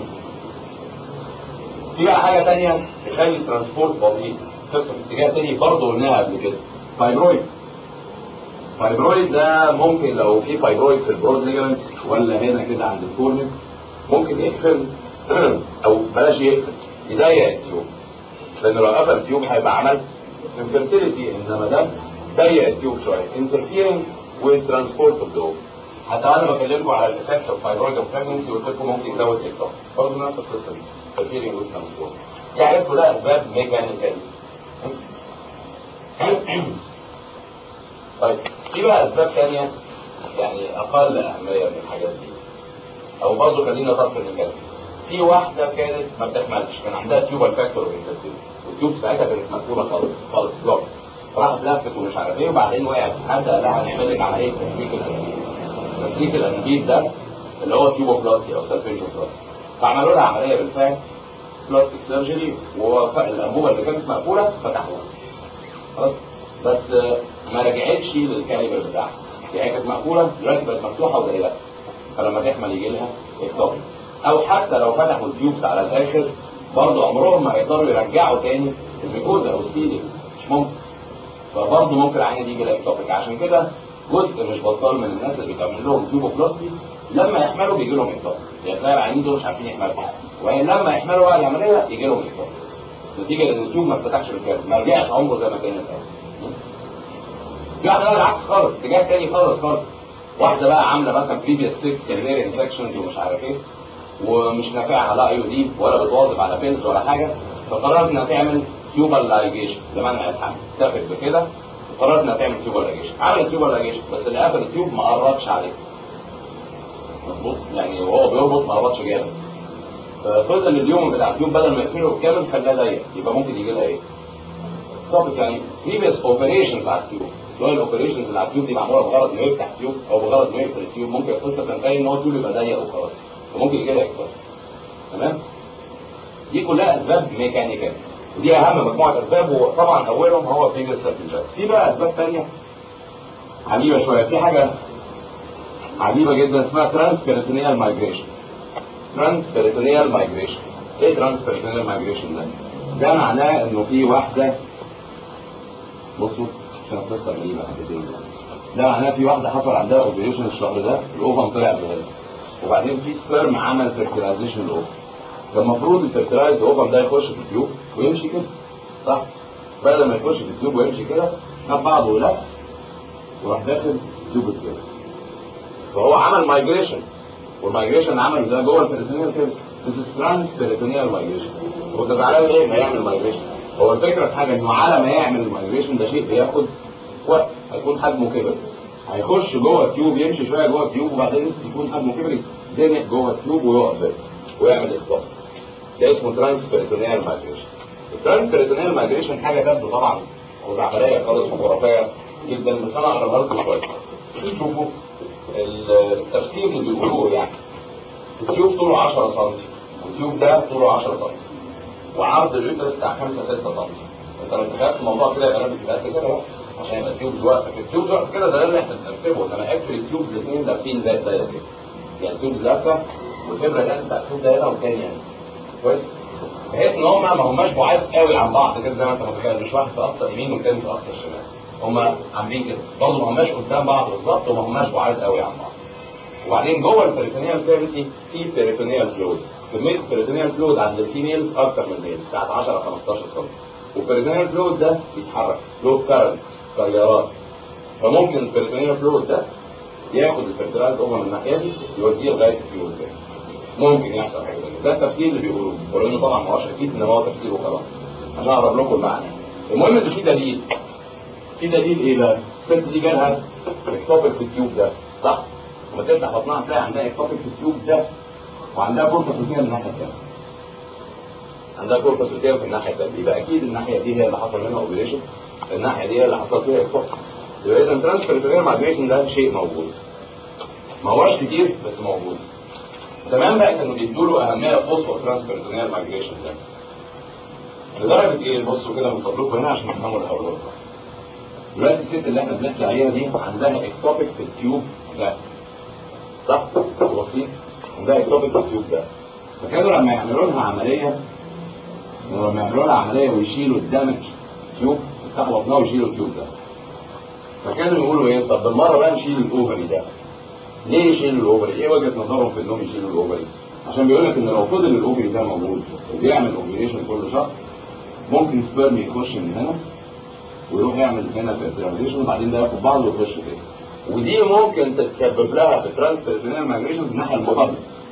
في بقى حاجه ثانيه تخلي الترانسبورت بطيء قصه اتجاه تاني برضه قلناها قبل كده فايبرويد فايبرويد ده ممكن لو في فايبرويد في البرود ليجمنت ولا هنا كده عند الكورنس ممكن يقفل او بلاش يقفل يضيق التيوب لان لو قفل التيوب هيبقى عمل انفرتيليتي انما ده ضيق التيوب شويه انترفيرنج والترانسبورت اوف ذا حتى انا بكلمكم على الايفكت اوف فايبرويد اوف بريجنسي قلت لكم ممكن يزود الاكتوب برضه نفس القصه دي انترفيرنج والترانسبورت يعني كلها اسباب ميكانيكال طيب في بقى اسباب ثانيه يعني اقل اهميه من الحاجات دي او برضه خلينا طرف المكان في واحده كانت ما بتكملش كان عندها تيوبال فاكتور انترفيو والتيوب ساعتها كانت مقفوله خالص خالص بلوك راحت لفت ومش عارف ايه وبعدين وقعت حد قال لها هنعمل لك عمليه تسليك الانابيب تسليك الانابيب ده اللي هو تيوبوبلاستي او سلفينيوبلاستي فعملوا لها عمليه بالفعل بلاستيك سيرجري والانبوبه اللي كانت مقفوله فتحوها خلاص بس ما رجعتش للكاليبر بتاعها يعني كانت مقفوله دلوقتي بقت مفتوحه وضيقه فلما تحمل يجي لها اكتوبيك او حتى لو فتحوا التيوبس على الاخر برضه عمرهم ما هيقدروا يرجعوا تاني الجلوكوزا او السيلين مش ممكن فبرضه ممكن العين يجي لها اكتوبيك عشان كده جزء مش بطال من الناس اللي بيتعمل لهم تيوبوبلاستي لما يحملوا بيجي لهم اكتوبيك يعني تلاقي العيانين دول مش عارفين يحملوا ولما يحملوا بقى العمليه يجي لهم اكتوبيك نتيجه ان التيوب ما اتفتحش بالكامل ما رجعش عمره زي ما كان الاول في واحده بقى العكس خالص اتجاه تاني خالص خالص واحده بقى عامله مثلا بريفيوس 6 سيفير انفكشنز ومش عارف ايه ومش نافعها لا اي دي ولا بتواظب على بيلز ولا حاجه فقررت انها تعمل تيوبال لايجيشن لمنع الحمل اتفق بكده وقررت انها تعمل تيوبال لايجيشن عملت تيوبال لايجيشن بس اللي قفل التيوب ما قربش عليه مظبوط يعني وهو بيربط ما قربش جامد ففضل اليوم بتاع التيوب بدل ما يقفله بالكامل خلاه ضيق يبقى ممكن يجي لها ايه؟ طب يعني بريفيوس اوبريشنز على التيوب اللي هو الاوبريشنز اللي على التيوب دي معموله بغرض انه يفتح تيوب او بغرض انه يقفل التيوب ممكن القصه تنتهي ان هو التيوب يبقى ضيق وخلاص فممكن يجي لها اكتر تمام دي كلها اسباب ميكانيكال ودي اهم مجموعه اسباب وطبعا اولهم هو بريفيوس سيرفيجات في بقى اسباب ثانيه عجيبه شويه في حاجه عجيبه جدا اسمها ترانس بيريتونيال مايجريشن ترانس بيريتونيال مايجريشن ايه ترانس بيريتونيال مايجريشن ده؟ ده معناه انه في واحده بصوا عشان قصه غريبه حبتين ده معناه في واحده حصل عندها اوبريشن الشهر ده الاوفم طلع بهذا وبعدين في سبرم عمل فيرتلايزيشن الاوفم فالمفروض الفيرتلايز اوفم ده يخش في التيوب ويمشي كده صح بدل ما يخش في التيوب ويمشي كده خد بعضه ولف وراح داخل التيوب كده فهو عمل مايجريشن والمايجريشن عمل ده جوه البريتونيال كده This is transperitoneal migration هو ده زعلان ايه ما يعمل مايجريشن هو الفكره في حاجه انه على ما يعمل المايجريشن ده شيء بياخد وقت هيكون حجمه كبر هيخش جوه التيوب يمشي شويه جوه التيوب وبعدين يكون حجمه كبر يزنق جوه التيوب ويقف بس ويعمل اصلاح ده اسمه ترانسبيريتونيال مايجريشن الترانسبيريتونيال مايجريشن حاجه تبدو طبعا خزعبليه خالص وخرافيه جدا بس انا اقراها لكم شويه شوفوا التفسير اللي بيقولوه يعني التيوب طوله 10 سم التيوب ده طوله 10 سم وعرض اليوترس بتاع 5 6 سم انت لو تخيلت الموضوع كده يبقى لازم تبقى قد كده بقى عشان يبقى التيوب واقفه كده التيوب واقفه كده ده اللي احنا بنحسبه انما اكشلي التيوب الاثنين لافين زي الدايره كده يعني التيوب لافه والابره اللي بتاعت التيوب ده هنا والتاني يعني كويس بحيث ان هم ما هماش بعاد قوي عن بعض كده زي ما انت متخيل مش واحد في اقصى يمين والتاني في اقصى الشمال هم عاملين كده برضه ما هماش قدام بعض بالظبط وما هماش بعاد قوي عن بعض وبعدين جوه البريتونيال كافيتي في بيريتونيال فلويد كميه البريتونيال فلويد عند الفيميلز اكتر من الميل بتاعت 10 15 سم والبريتونيال فلويد ده بيتحرك فلويد كارنتس تيارات فممكن البريتونيال فلويد ده ياخد الفيرتلايز اوفر من الناحيه دي يوديه لغايه الفيول ده ممكن يحصل حاجه زي كده ده التفسير اللي بيقولوه ولانه طبعا ما هوش اكيد ان هو تفسير وخلاص عشان اقرب لكم المعنى المهم ان في دليل في دليل ايه بقى؟ الست دي جالها اكتوبك في التيوب ده صح؟ لما تفتح بطنها تلاقي عندها اكتوبك في التيوب ده وعندها كوربس روتين من الناحيه الثانيه عندها كوربس روتين في الناحيه الثانيه يبقى اكيد الناحيه دي هي اللي حصل منها اوبريشن الناحيه دي هي اللي حصل فيها اكتوبك يبقى اذا ترانسفيرتونيال مايجريشن ده شيء موجود ما هوش كتير بس موجود زمان بقى كانوا بيدوا له اهميه قصوى ترانسفيرتونيال مايجريشن ده لدرجه ايه بصوا كده من فضلكم هنا عشان تفهموا الاول دلوقتي الست اللي احنا بنحكي عليها دي عندها اكتوبيك في التيوب ده صح؟ بسيط عندها اكتوبيك في التيوب ده فكانوا لما يعملوا لها عمليه لما يعملوا لها عمليه ويشيلوا الدمج تيوب يفتحوا بطنها ويشيلوا التيوب ده فكانوا يقولوا ايه طب بالمره بقى نشيل الاوفري ده ليه يشيلوا الاوفري؟ ايه وجهه نظرهم في انهم يشيلوا الاوفري؟ عشان بيقول لك ان لو فضل الاوفري ده موجود وبيعمل اوفريشن كل شهر ممكن سبيرم يخش من هنا ويروح يعمل هنا فيرتيلايزيشن وبعدين ده ياخد بعضه ويخش تاني ودي ممكن تتسبب لها في ترانسفيرتينال مايجريشن في الناحيه المقابله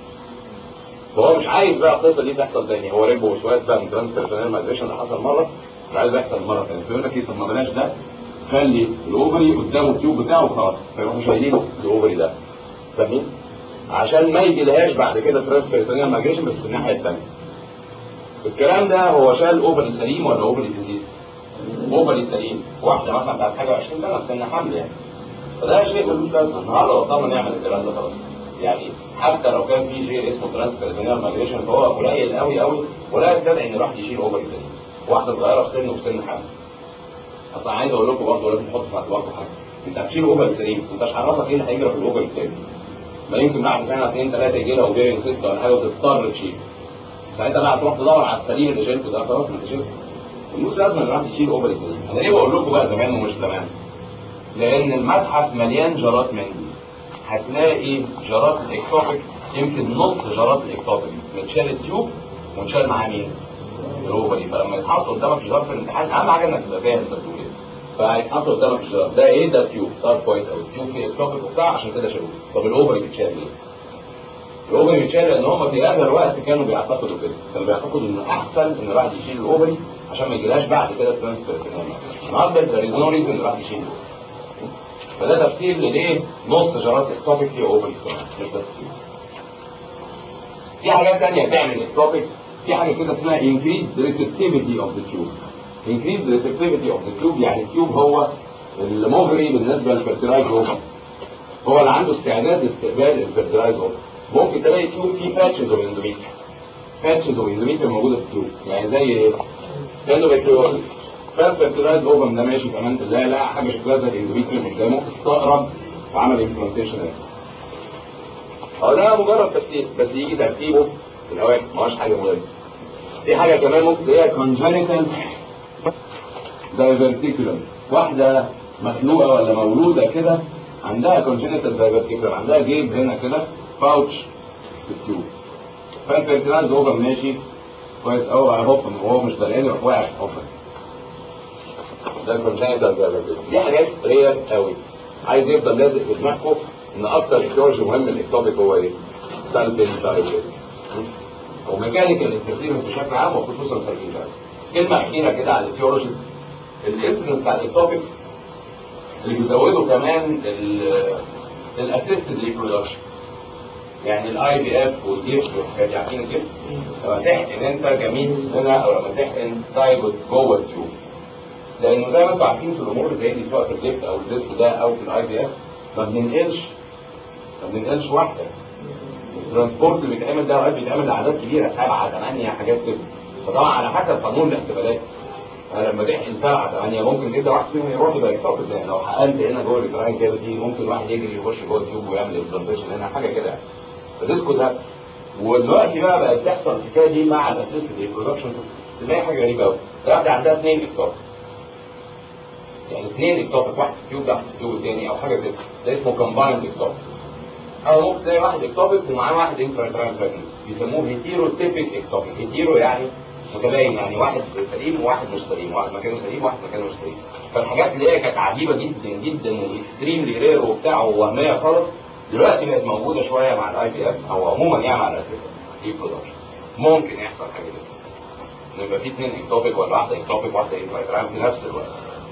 فهو مش عايز بقى القصه دي تحصل تاني هو ريبو وشويه بقى من ترانسفيرتينال مايجريشن اللي حصل مره مش عايز يحصل مره ثانيه فيقول لك ايه طب ما بلاش ده خلي الاوفري قدامه التيوب بتاعه وخلاص فيروحوا شايلين الاوفري ده فاهمين؟ عشان ما يجيلهاش بعد كده ترانسفيرتينال مايجريشن بس في الناحيه الثانيه الكلام ده هو شال اوفري سليم ولا اوفري ديزيز؟ اوفري سليم واحده مثلا بعد حاجه 20 سنه في سن حمل يعني فده شيء ملوش لازمه النهارده بطلنا نعمل الكلام ده خلاص يعني حتى لو كان في شيء اسمه ترانسفيرتينال مايجريشن فهو قليل قوي قوي ولا يستدعي ان الواحد يشيل اوفري سليم واحده صغيره في سن وفي سن حمل اصل عايز اقول لكم برضه لازم تحط في اعتباركم حاجه انت هتشيل اوفري سليم انت مش عارفك ايه اللي هيجرى في الاوفري التاني ما يمكن بعد سنه اثنين ثلاثه يجي لها اوفيريان سيست ولا حاجه وتضطر تشيل ساعتها بقى هتروح تدور على السليم اللي شيلته ده خلاص ما انت شيلته مش لازم الواحد يشيل اوفري سليم انا ليه بقول لكم بقى زمان ومش زمان لان المتحف مليان جرات من دي هتلاقي جرات الاكتوبيك يمكن نص جرات الاكتوبيك متشال التيوب ومتشال معاه مين؟ الاوفري فلما يتحط قدامك جرار في الامتحان اهم حاجه انك تبقى فاهم انت بتقول ايه فهيتحط قدامك الجرار ده ايه ده التيوب طب كويس قوي التيوب فيه اكتوبيك وبتاع عشان كده شالوه طب الاوفري بيتشال ليه؟ الاوفري بيتشال لان هم في هذا الوقت كانوا بيعتقدوا كده كانوا بيعتقدوا انه احسن ان الواحد يشيل الاوفري عشان ما يجيلهاش بعد كده ترانسفير النهارده there is no reason ان الواحد يشيل الاوفري فده تفسير لليه نص جرات اكتوبيك هي اوفري مش بس كده في حاجات تانية تعمل اكتوبيك في حاجه كده اسمها increased receptivity of the tube increased receptivity of the tube يعني التيوب هو المغري بالنسبه للفيرتلايز اوفر هو اللي عنده استعداد لاستقبال الفيرتلايز اوفر ممكن تلاقي تيوب فيه باتشز اوف اندوميتريا باتشز اوف اندوميتريا موجوده في التيوب يعني زي ايه؟ اندوميتريوسس فالفيرتلايز اوفر ده ماشي في امان الله لا حاجه شكلها زي الاندوميتريا قدامه استقرب وعمل امبلانتيشن هو ده مجرد تفسير بس يجي ترتيبه في الاوائل ما هوش حاجه مهمه في حاجه كمان ممكن تلاقيها كونجنتال دايفرتيكولم واحده مخلوقه ولا مولوده كده عندها كونجنتال دايفرتيكولم عندها جيب هنا كده باوتش في التيوب فالفيرتلايز اوفر ماشي كويس قوي على هوب وهو مش دريان يروح واقع في حفره ده كونجنتال دايفرتيكولم دي حاجات رير قوي عايز يفضل لازق في دماغكم ان اكتر اكتيولوجي مهم الاكتوبيك هو ايه؟ سالبين دايجست وميكانيكال انترفيرنس بشكل عام وخصوصا سالبين دايجست كلمه اخيره كده على الاكتيولوجي الانسيدنس بتاع الاكتوبيك اللي بيزودوا كمان الاسيستد ريبرودكشن يعني الاي بي اف والجيش والحاجات دي عارفين كده لما تحقن انت جميل هنا او لما تحقن دايجوت جوه التيوب لانه زي ما انتم عارفين في الامور زي دي سواء في الليفت او الزفت ده او في الاي بي اف ما بننقلش ما بننقلش واحده الترانسبورت اللي بيتعمل ده اوقات بيتعمل لاعداد كبيره سبعه ثمانيه حاجات كده فطبعا على حسب قانون الاحتمالات انا لما تحقن سبعه ثمانيه ممكن جدا واحد فيهم يروح يبقى يكتوب يعني لو حقنت هنا جوه الجراين كده دي ممكن واحد يجري يخش جوه التيوب ويعمل امبلانتيشن هنا حاجه كده يعني فديسكو ده ودلوقتي بقى بقت تحصل الحكايه دي مع الاسيست ريبرودكشن تلاقي حاجه غريبه قوي واحده عندها اثنين اكتوب يعني اثنين اكتوب واحد في التيوب واحد في التيوب الثاني او حاجه كده ده اسمه كومبايند اكتوب او ممكن تلاقي واحد اكتوبيك ومعاه واحد انتراترال بريجنسي بيسموه هيتيرو تيبيك اكتوبيك هيتيرو يعني متباين يعني واحد سليم وواحد مش سليم واحد مكانه سليم وواحد مكانه مش سليم فالحاجات اللي هي كانت عجيبه جدا جدا واكستريملي رير وبتاع ووهميه خالص دلوقتي بقت موجوده شويه مع الاي بي اف او عموما يعني مع الاسيستنت في برودكشن ممكن يحصل حاجه زي كده يبقى في اثنين اكتوبيك ولا واحده اكتوبيك واحده انتراترال في نفس الوقت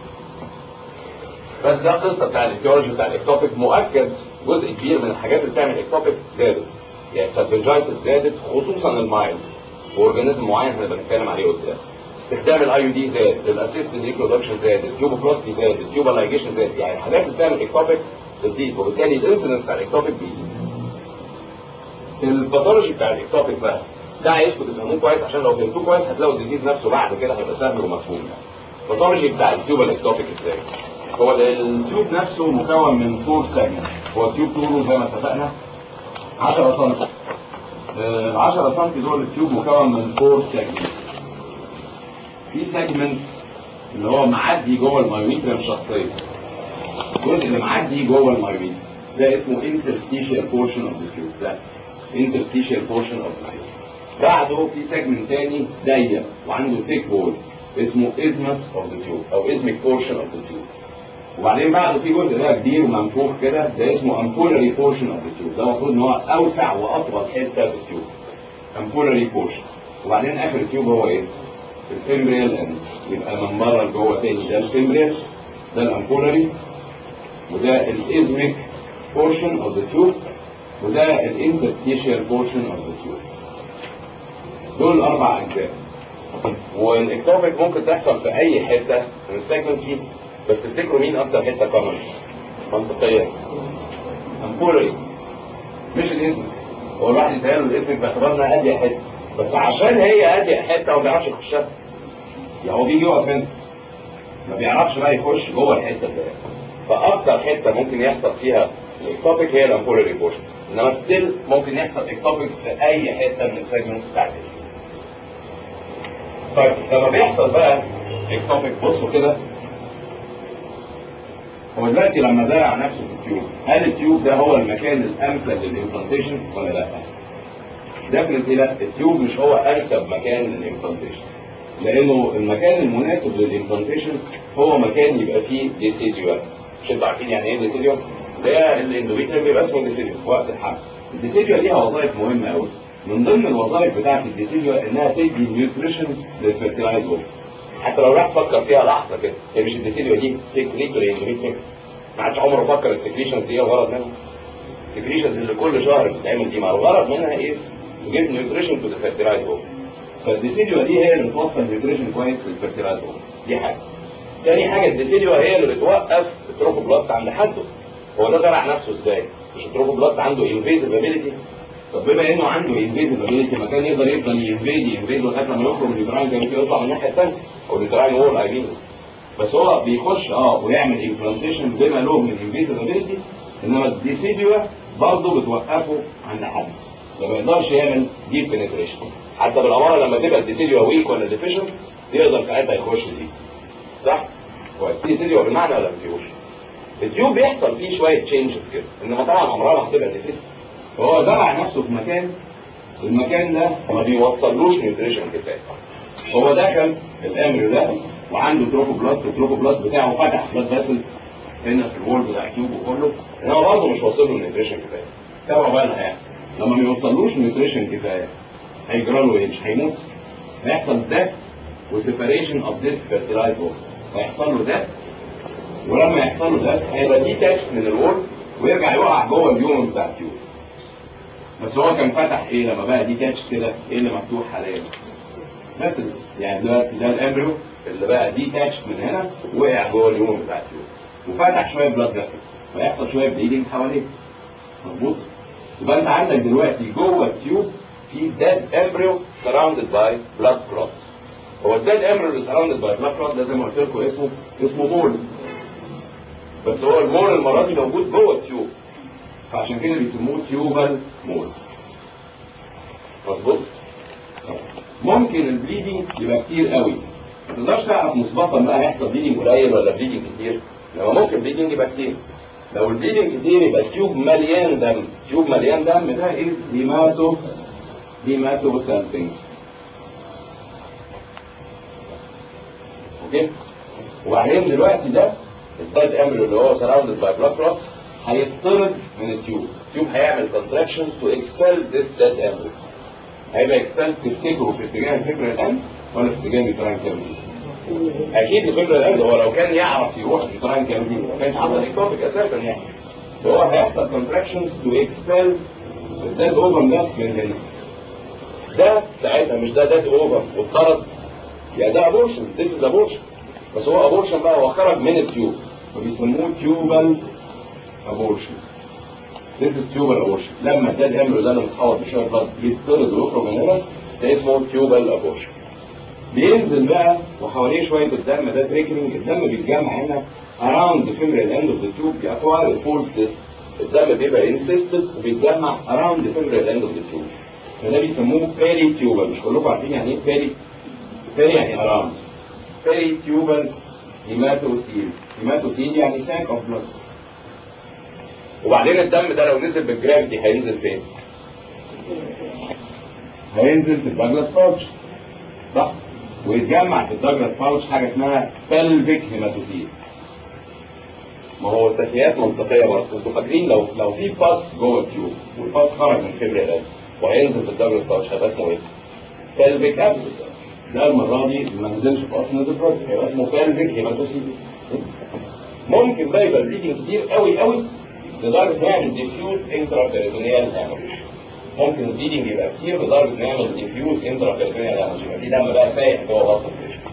بس ده القصه بتاع الايتيولوجي بتاع الاكتوبيك مؤكد جزء كبير من الحاجات اللي بتعمل اكتوبيك زادت يعني السبنجايتس زادت خصوصا المايلد واورجانيزم معين احنا بنتكلم عليه قدام استخدام الاي يو دي زاد الاسيست ريبرودكشن زاد التيوبوبلاستي زاد التيوبلايجيشن زاد يعني الحاجات اللي بتعمل اكتوبيك بتزيد وبالتالي الانسيدنس بتاع الاكتوبيك بيزيد الباثولوجي بتاع الاكتوبيك بقى ده عايزكم تفهموه كويس عشان لو فهمتوه كويس هتلاقوا الديزيز نفسه بعد كده هيبقى سهل ومفهوم يعني الباثولوجي بتاع التيوبال اكتوبيك ازاي هو التيوب نفسه مكون من فور سيجمنت هو التيوب طوله زي ما اتفقنا 10 سم ال 10 سم دول التيوب مكون من فور سيجمنت في سيجمنت اللي هو معدي جوه المايوميتريم الشخصيه الجزء اللي معدي جوه المايوميتريم ده اسمه interstitial portion of the tube ده interstitial portion of the tube بعده في سيجمنت تاني ضيق وعنده thick wall اسمه isthmus of the tube او isthmic portion of the tube وبعدين بعده في جزء ده كبير ومنفوخ كده ده اسمه ampullary portion of the tube ده المفروض ان هو اوسع واطول حته في التيوب ampullary portion وبعدين اخر التيوب هو ايه؟ الفيمبريال اند يبقى من بره لجوه تاني ده الفيمبريال ده الامبولاري وده الازميك portion of the tube وده الانترستيشيال portion of the tube دول اربع اجزاء والاكتوبيك ممكن تحصل في اي حته من السيجمنت دي بس تفتكروا مين اكتر حته كومن منطقيا امبولاري مش الاسم هو الواحد يتهيأ له الاسم باعتبار انها اضيق حته بس عشان هي اضيق حته وما بيعرفش يخشها يعني هو بيجي يقف هنا ما بيعرفش بقى يخش جوه الحته دي فاكتر حته ممكن يحصل فيها الاكتوبيك هي الامبولاري بورشن انما ستيل ممكن يحصل اكتوبيك في اي حته من السيجمنتس بتاعت طيب لما بيحصل بقى اكتوبيك بصوا كده هو دلوقتي لما زرع نفسه في التيوب هل التيوب ده هو المكان الامثل للامبلانتيشن ولا لا؟ ديفنتلي لا التيوب مش هو انسب مكان للامبلانتيشن لانه المكان المناسب للامبلانتيشن هو مكان يبقى فيه ديسيديو مش انتوا عارفين يعني ايه ديسيديو؟ ده الاندوميتريوم بيبقى اسمه ديسيديو في وقت الحمل الديسيديو ليها وظائف مهمه قوي من ضمن الوظائف بتاعت الديسيديو انها تدي نيوتريشن للفيرتيلايز حتى لو راح فكر فيها لحظه كده هي مش الديسيديو دي سيكريتوري اندوميتريوم ما عادش عمره فكر السكريشنز دي ايه الغرض منها السكريشنز اللي كل شهر بتتعمل دي مع الغرض منها ايه تجيب نيوتريشن تو ذا فيرتيلايز فالديسيديو دي هي اللي بتوصل نيوتريشن كويس للفيرتيلايز دي حاجه ثاني حاجه الديسيديو هي اللي بتوقف التروفوبلاست عند حده هو ده زرع نفسه ازاي مش التروفوبلاست عنده انفيزيبيليتي طب بما انه عنده انفيزيبيليتي ما كان يقدر يفضل ينفيد ينفيد لغايه لما يخرج من الجراين زي ما يطلع من الناحيه الثانيه او الجراين وول اي مين بس هو بيخش اه ويعمل امبلانتيشن بما له من انفيزيبيليتي انما الديسيديو برضه بتوقفه عند حد ما يقدرش يعمل ديب بنتريشن حتى بالاماره لما تبقى الديسيديو ويك ولا ديفيشن يقدر ساعتها يخش دي صح؟ كويس الديسيديو بالمعنى ولا ما فيهوش؟ التيوب بيحصل فيه شويه تشينجز كده انما طبعا عمرها ما هتبقى ديسيديو فهو زرع نفسه في مكان المكان ده ما بيوصلوش نيوتريشن كفايه هو دخل الامر ده وعنده تروفوبلاست التروفوبلاست بتاعه فتح بلاد فاسلز هنا في الوول بتاع التيوب وكله انما برضه مش واصل له نيوتريشن كفايه تابعوا بقى اللي هيحصل لما ما يوصلوش نيوتريشن كفايه هيجرى له ايه مش هيموت هيحصل ديث وسيبريشن اوف ذيس فيرتيلايز وول هيحصل له ديث ولما يحصل له ديث هيبقى ديتاتش من الوول ويرجع يقع جوه اليوم بتاع التيوب بس هو كان فتح ايه لما بقى ديتاتش كده ايه اللي مفتوح حاليا بس يعني دلوقتي ده الامبريو اللي بقى ديتاتش من هنا وقع جوه اليوم بتاع التيوب وفتح شويه بلاد فيسلز ويحصل شويه بليدنج حواليه مظبوط يبقى انت عندك دلوقتي جوه التيوب في dead embryo surrounded by blood clot هو الديد امر اللي سراوندد باي بلاك كلوت ده زي ما قلت لكم اسمه اسمه مول بس هو المول المره دي موجود جوه التيوب فعشان كده بيسموه تيوبال مول مظبوط ممكن البليدنج يبقى كتير قوي ما تقدرش تعرف مسبقا بقى هيحصل بليدنج قليل ولا بليدنج كتير لما ممكن بليدنج يبقى كتير لو البليدنج كتير يبقى التيوب مليان دم تيوب مليان دم ده از هيماتو هيماتو سالفينجز اوكي وبعدين دلوقتي ده الداد امر اللي هو سراوندد باي بلاك كلوت هيطرد من التيوب التيوب هيعمل كونتراكشن تو اكسبل ذس داد امر هيبقى اكسبل تفتكره في اتجاه الفكره الان ولا في اتجاه الفران كامل اكيد الفكره الان هو لو كان يعرف يروح الفران كامل ما كانش حصل اكتوبيك اساسا يعني هو هيحصل كونتراكشنز تو اكسبل الداد اوفر ده من هنا ده ساعتها مش ده داد اوفر واتطرد يعني ده ابورشن ذيس از ابورشن بس هو ابورشن بقى هو خرج من التيوب فبيسموه تيوبال ابورشن ذيس از تيوبال ابورشن لما ده الامر ده اللي متحوط بشويه بلاد بيتطرد ويخرج من هنا ده اسمه تيوبال ابورشن بينزل بقى وحواليه شويه الدم ده تريكلينج الدم بيتجمع هنا around the femoral end of the tube بيأكوار الفول سيست الدم بيبقى انسيستد وبيتجمع around the femoral end of the tube فده بيسموه بيري تيوبال مش كلكم عارفين يعني ايه بيري بيري يعني around بيري تيوبال هيماتوسيل هيماتوسيل يعني ساك اوف بلاد وبعدين الدم ده لو نزل بالجرافيتي هينزل فين؟ هينزل في الداجلاس باوتش صح؟ ويتجمع في الداجلاس باوتش حاجه اسمها بلفيك هيماتوسيل ما هو التسميات منطقيه برضه انتوا فاكرين لو لو في باس جوه التيوب والباس خرج من فبر القلب وهينزل في الداجلاس باوتش هيبقى اسمه ايه؟ بلفيك ابسس ده المره دي ما نزلش في اصل نزل بروت هيبقى اسمه بلفيك هيماتوسيل ممكن بقى يبقى الريدنج كتير قوي قوي لدرجه نعمل ديفيوز انترا بيريتونيال هامش ممكن البليدنج يبقى كتير لدرجه نعمل ديفيوز انترا بيريتونيال هامش يبقى في دم بقى سايح جوه بطن الجسم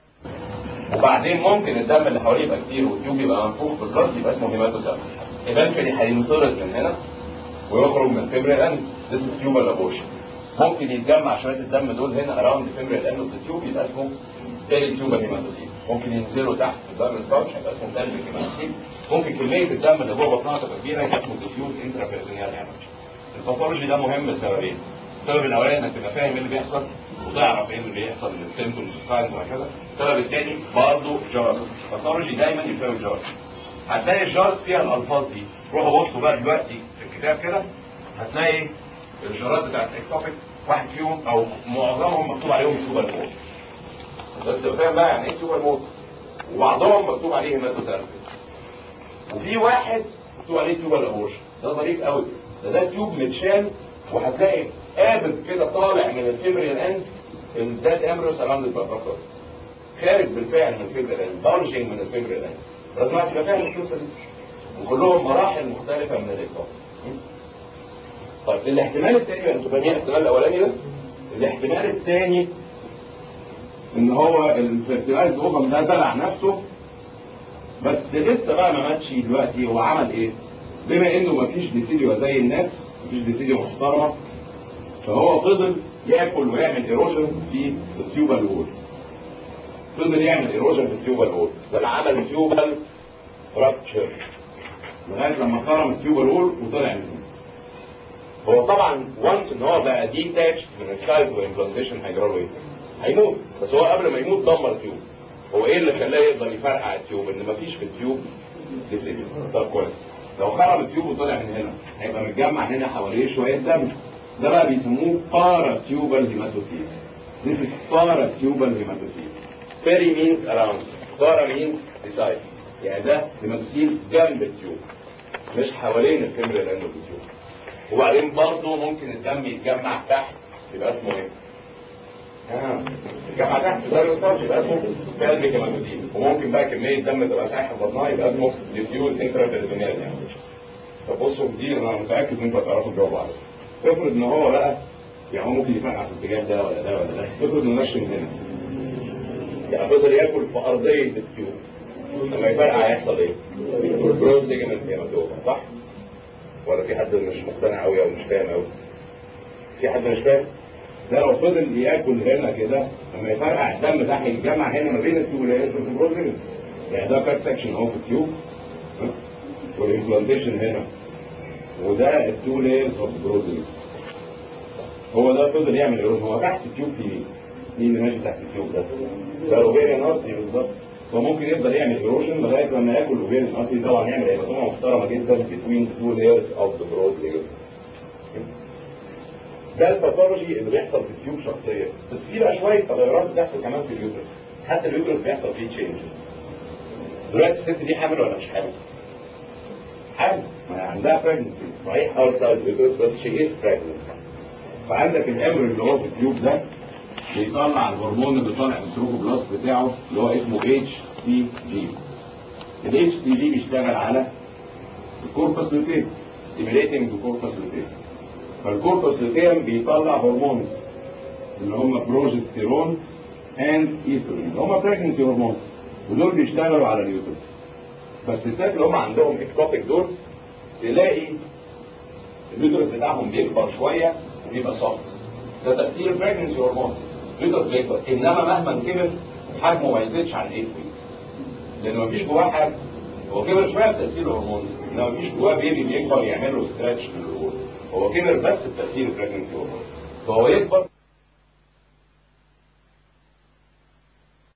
وبعدين ممكن الدم اللي حواليه يبقى كتير والتيوب يبقى منفوخ في البلد يبقى اسمه هيماتوسيل ايفنشولي هينطرد من هنا ويخرج من فيبرال اند ذيس از تيوبال ابورشن ممكن يتجمع شويه الدم دول هنا اراوند فيبرال اند اوف ذا تيوب يبقى اسمه تاني تيوبال هيماتوسيل ممكن ينزلوا تحت في الدم سباوتش هيبقى اسمه تاني هيماتوسيل ممكن كميه الدم اللي جوه بطنها تبقى كبيره يبقى اسمه ديفيوز انترا بيريتونيال هامش الباثولوجي ده مهم لسببين السبب الاولاني انك تبقى فاهم ايه اللي بيحصل وتعرف ايه اللي بيحصل من السيمتومز والساينز وهكذا السبب الثاني برضه جارس الباثولوجي دايما يساوي جارس هتلاقي الجارس فيها الالفاظ دي روحوا بصوا بقى دلوقتي في الكتاب كده هتلاقي الجارات بتاعت اكتوبيك واحد فيهم او معظمهم مكتوب عليهم تيوبال موت بس تبقى فاهم بقى يعني ايه تيوبال موت وبعضهم مكتوب عليه هيماتوسيرفيس وفي واحد مكتوب عليه تيوبال ابورشن ده ظريف قوي ده ده تيوب متشال وهتلاقي قابض كده طالع من الفيبريال اند الداد امريو سراوندد باي خارج بالفعل من الفيبريال اند بارجنج من الفيبريال اند لازم تبقى فاهم القصه دي وكلهم مراحل مختلفه من الاكتوب طيب الاحتمال الثاني انتوا فاهمين الاحتمال الاولاني ده الاحتمال الثاني ان هو الفيرتيلايز اوفم ده زرع نفسه بس لسه بقى ما ماتش دلوقتي هو عمل ايه؟ بما انه ما فيش ديسيليو زي الناس ما فيش ديسيليو محترمه فهو فضل ياكل ويعمل ايروجن في التيوبال وول فضل يعمل ايروجن في التيوبال وول ده عمل تيوبال فراكتشر لغايه لما خرم التيوبال وول وطلع منه هو طبعا وانس ان هو بقى ديتاتش من السايد وامبلانتيشن هيجرى له ايه؟ هيموت بس هو قبل ما يموت دمر التيوب هو ايه اللي خلاه يقدر يفرقع التيوب ان مفيش في التيوب ديسيجن طب كويس لو خرم التيوب وطلع من هنا هيبقى متجمع هنا حواليه شويه دم ده بقى بيسموه بارا تيوبال هيماتوسيل This is paratubal hematocele. Peri means around. Para means beside. يعني ده هيماتوسيل جنب التيوب مش حوالين الفيمرال اند اوف التيوب. وبعدين برضه ممكن الدم يتجمع تحت يبقى اسمه ايه؟ اه يتجمع تحت زي الستارش يبقى اسمه بلفيك هيماتوسيل وممكن بقى كميه دم تبقى سايحه في بطنها يبقى اسمه ديفيوز انترا بيريتونيال يعني طب بصوا دي انا متاكد ان انتوا هتعرفوا تجاوبوا عليها افرض ان هو بقى يعني هو ممكن يفرقع في الاتجاه ده ولا ده ولا ده افرض انه نشن هنا يعني فضل ياكل في ارضيه التيوب لما يفرقع هيحصل ايه؟ برود ليجمنت هيماتوما صح؟ ولا في حد مش مقتنع قوي او مش فاهم قوي؟ في حد مش فاهم؟ ده لو فضل ياكل هنا كده لما يفرقع الدم ده هيتجمع هنا ما بين التيوب لايرز والفيبروز ليجمنت يعني ده كات سكشن اهو في التيوب ها؟ والامبلانتيشن هنا وده التو لايرز اوف فيبروز ليجمنت هو ده فضل يعمل ايروجن هو تحت التيوب في مين؟ مين اللي ماشي تحت التيوب ده؟ ده الاوفيريان ارتري بالظبط فممكن يفضل يعمل ايروجن لغايه لما ياكل الاوفيريان ارتري طبعا يعمل هيباتوما محترمه جدا بين تو لايرز اوف ذا برود ليجمنت ده الباثولوجي اللي بيحصل في التيوب شخصيا بس في بقى شويه تغيرات بتحصل كمان في اليوترس حتى اليوترس بيحصل فيه تشينجز دلوقتي الست دي حامل ولا مش حامل؟ حامل ما هي عندها بريجنسي صحيح اوتسايد اليوترس بس شي از بريجننت فعندك الامر اللي هو في التيوب ده بيطلع الهرمون اللي طالع من التروفوبلاست بتاعه اللي هو اسمه اتش سي جي الاتش سي جي بيشتغل على الكوربس لوتيم ستيميليتنج الكوربس لوتيم فالكوربس لوتيم بيطلع هرمون اللي هم بروجستيرون اند ايستروجين اللي هم بريجنسي هرمون ودول بيشتغلوا على اليوترس بس الستات اللي هم عندهم اكتوبيك دول تلاقي اليوترس بتاعهم بيكبر شويه وبيبقى صافي ده تاثير البريجنسي هرمون اليوترس بيكبر انما مهما كبر حجمه ما يزيدش عن 8 ويكس لان مفيش جواه حاجه هو كبر شويه بتاثير الهرمون انما مفيش جواه بيبي بيكبر يعمل له ستريتش من الهرمون هو كبر بس بتاثير البريجنسي هرمون فهو يكبر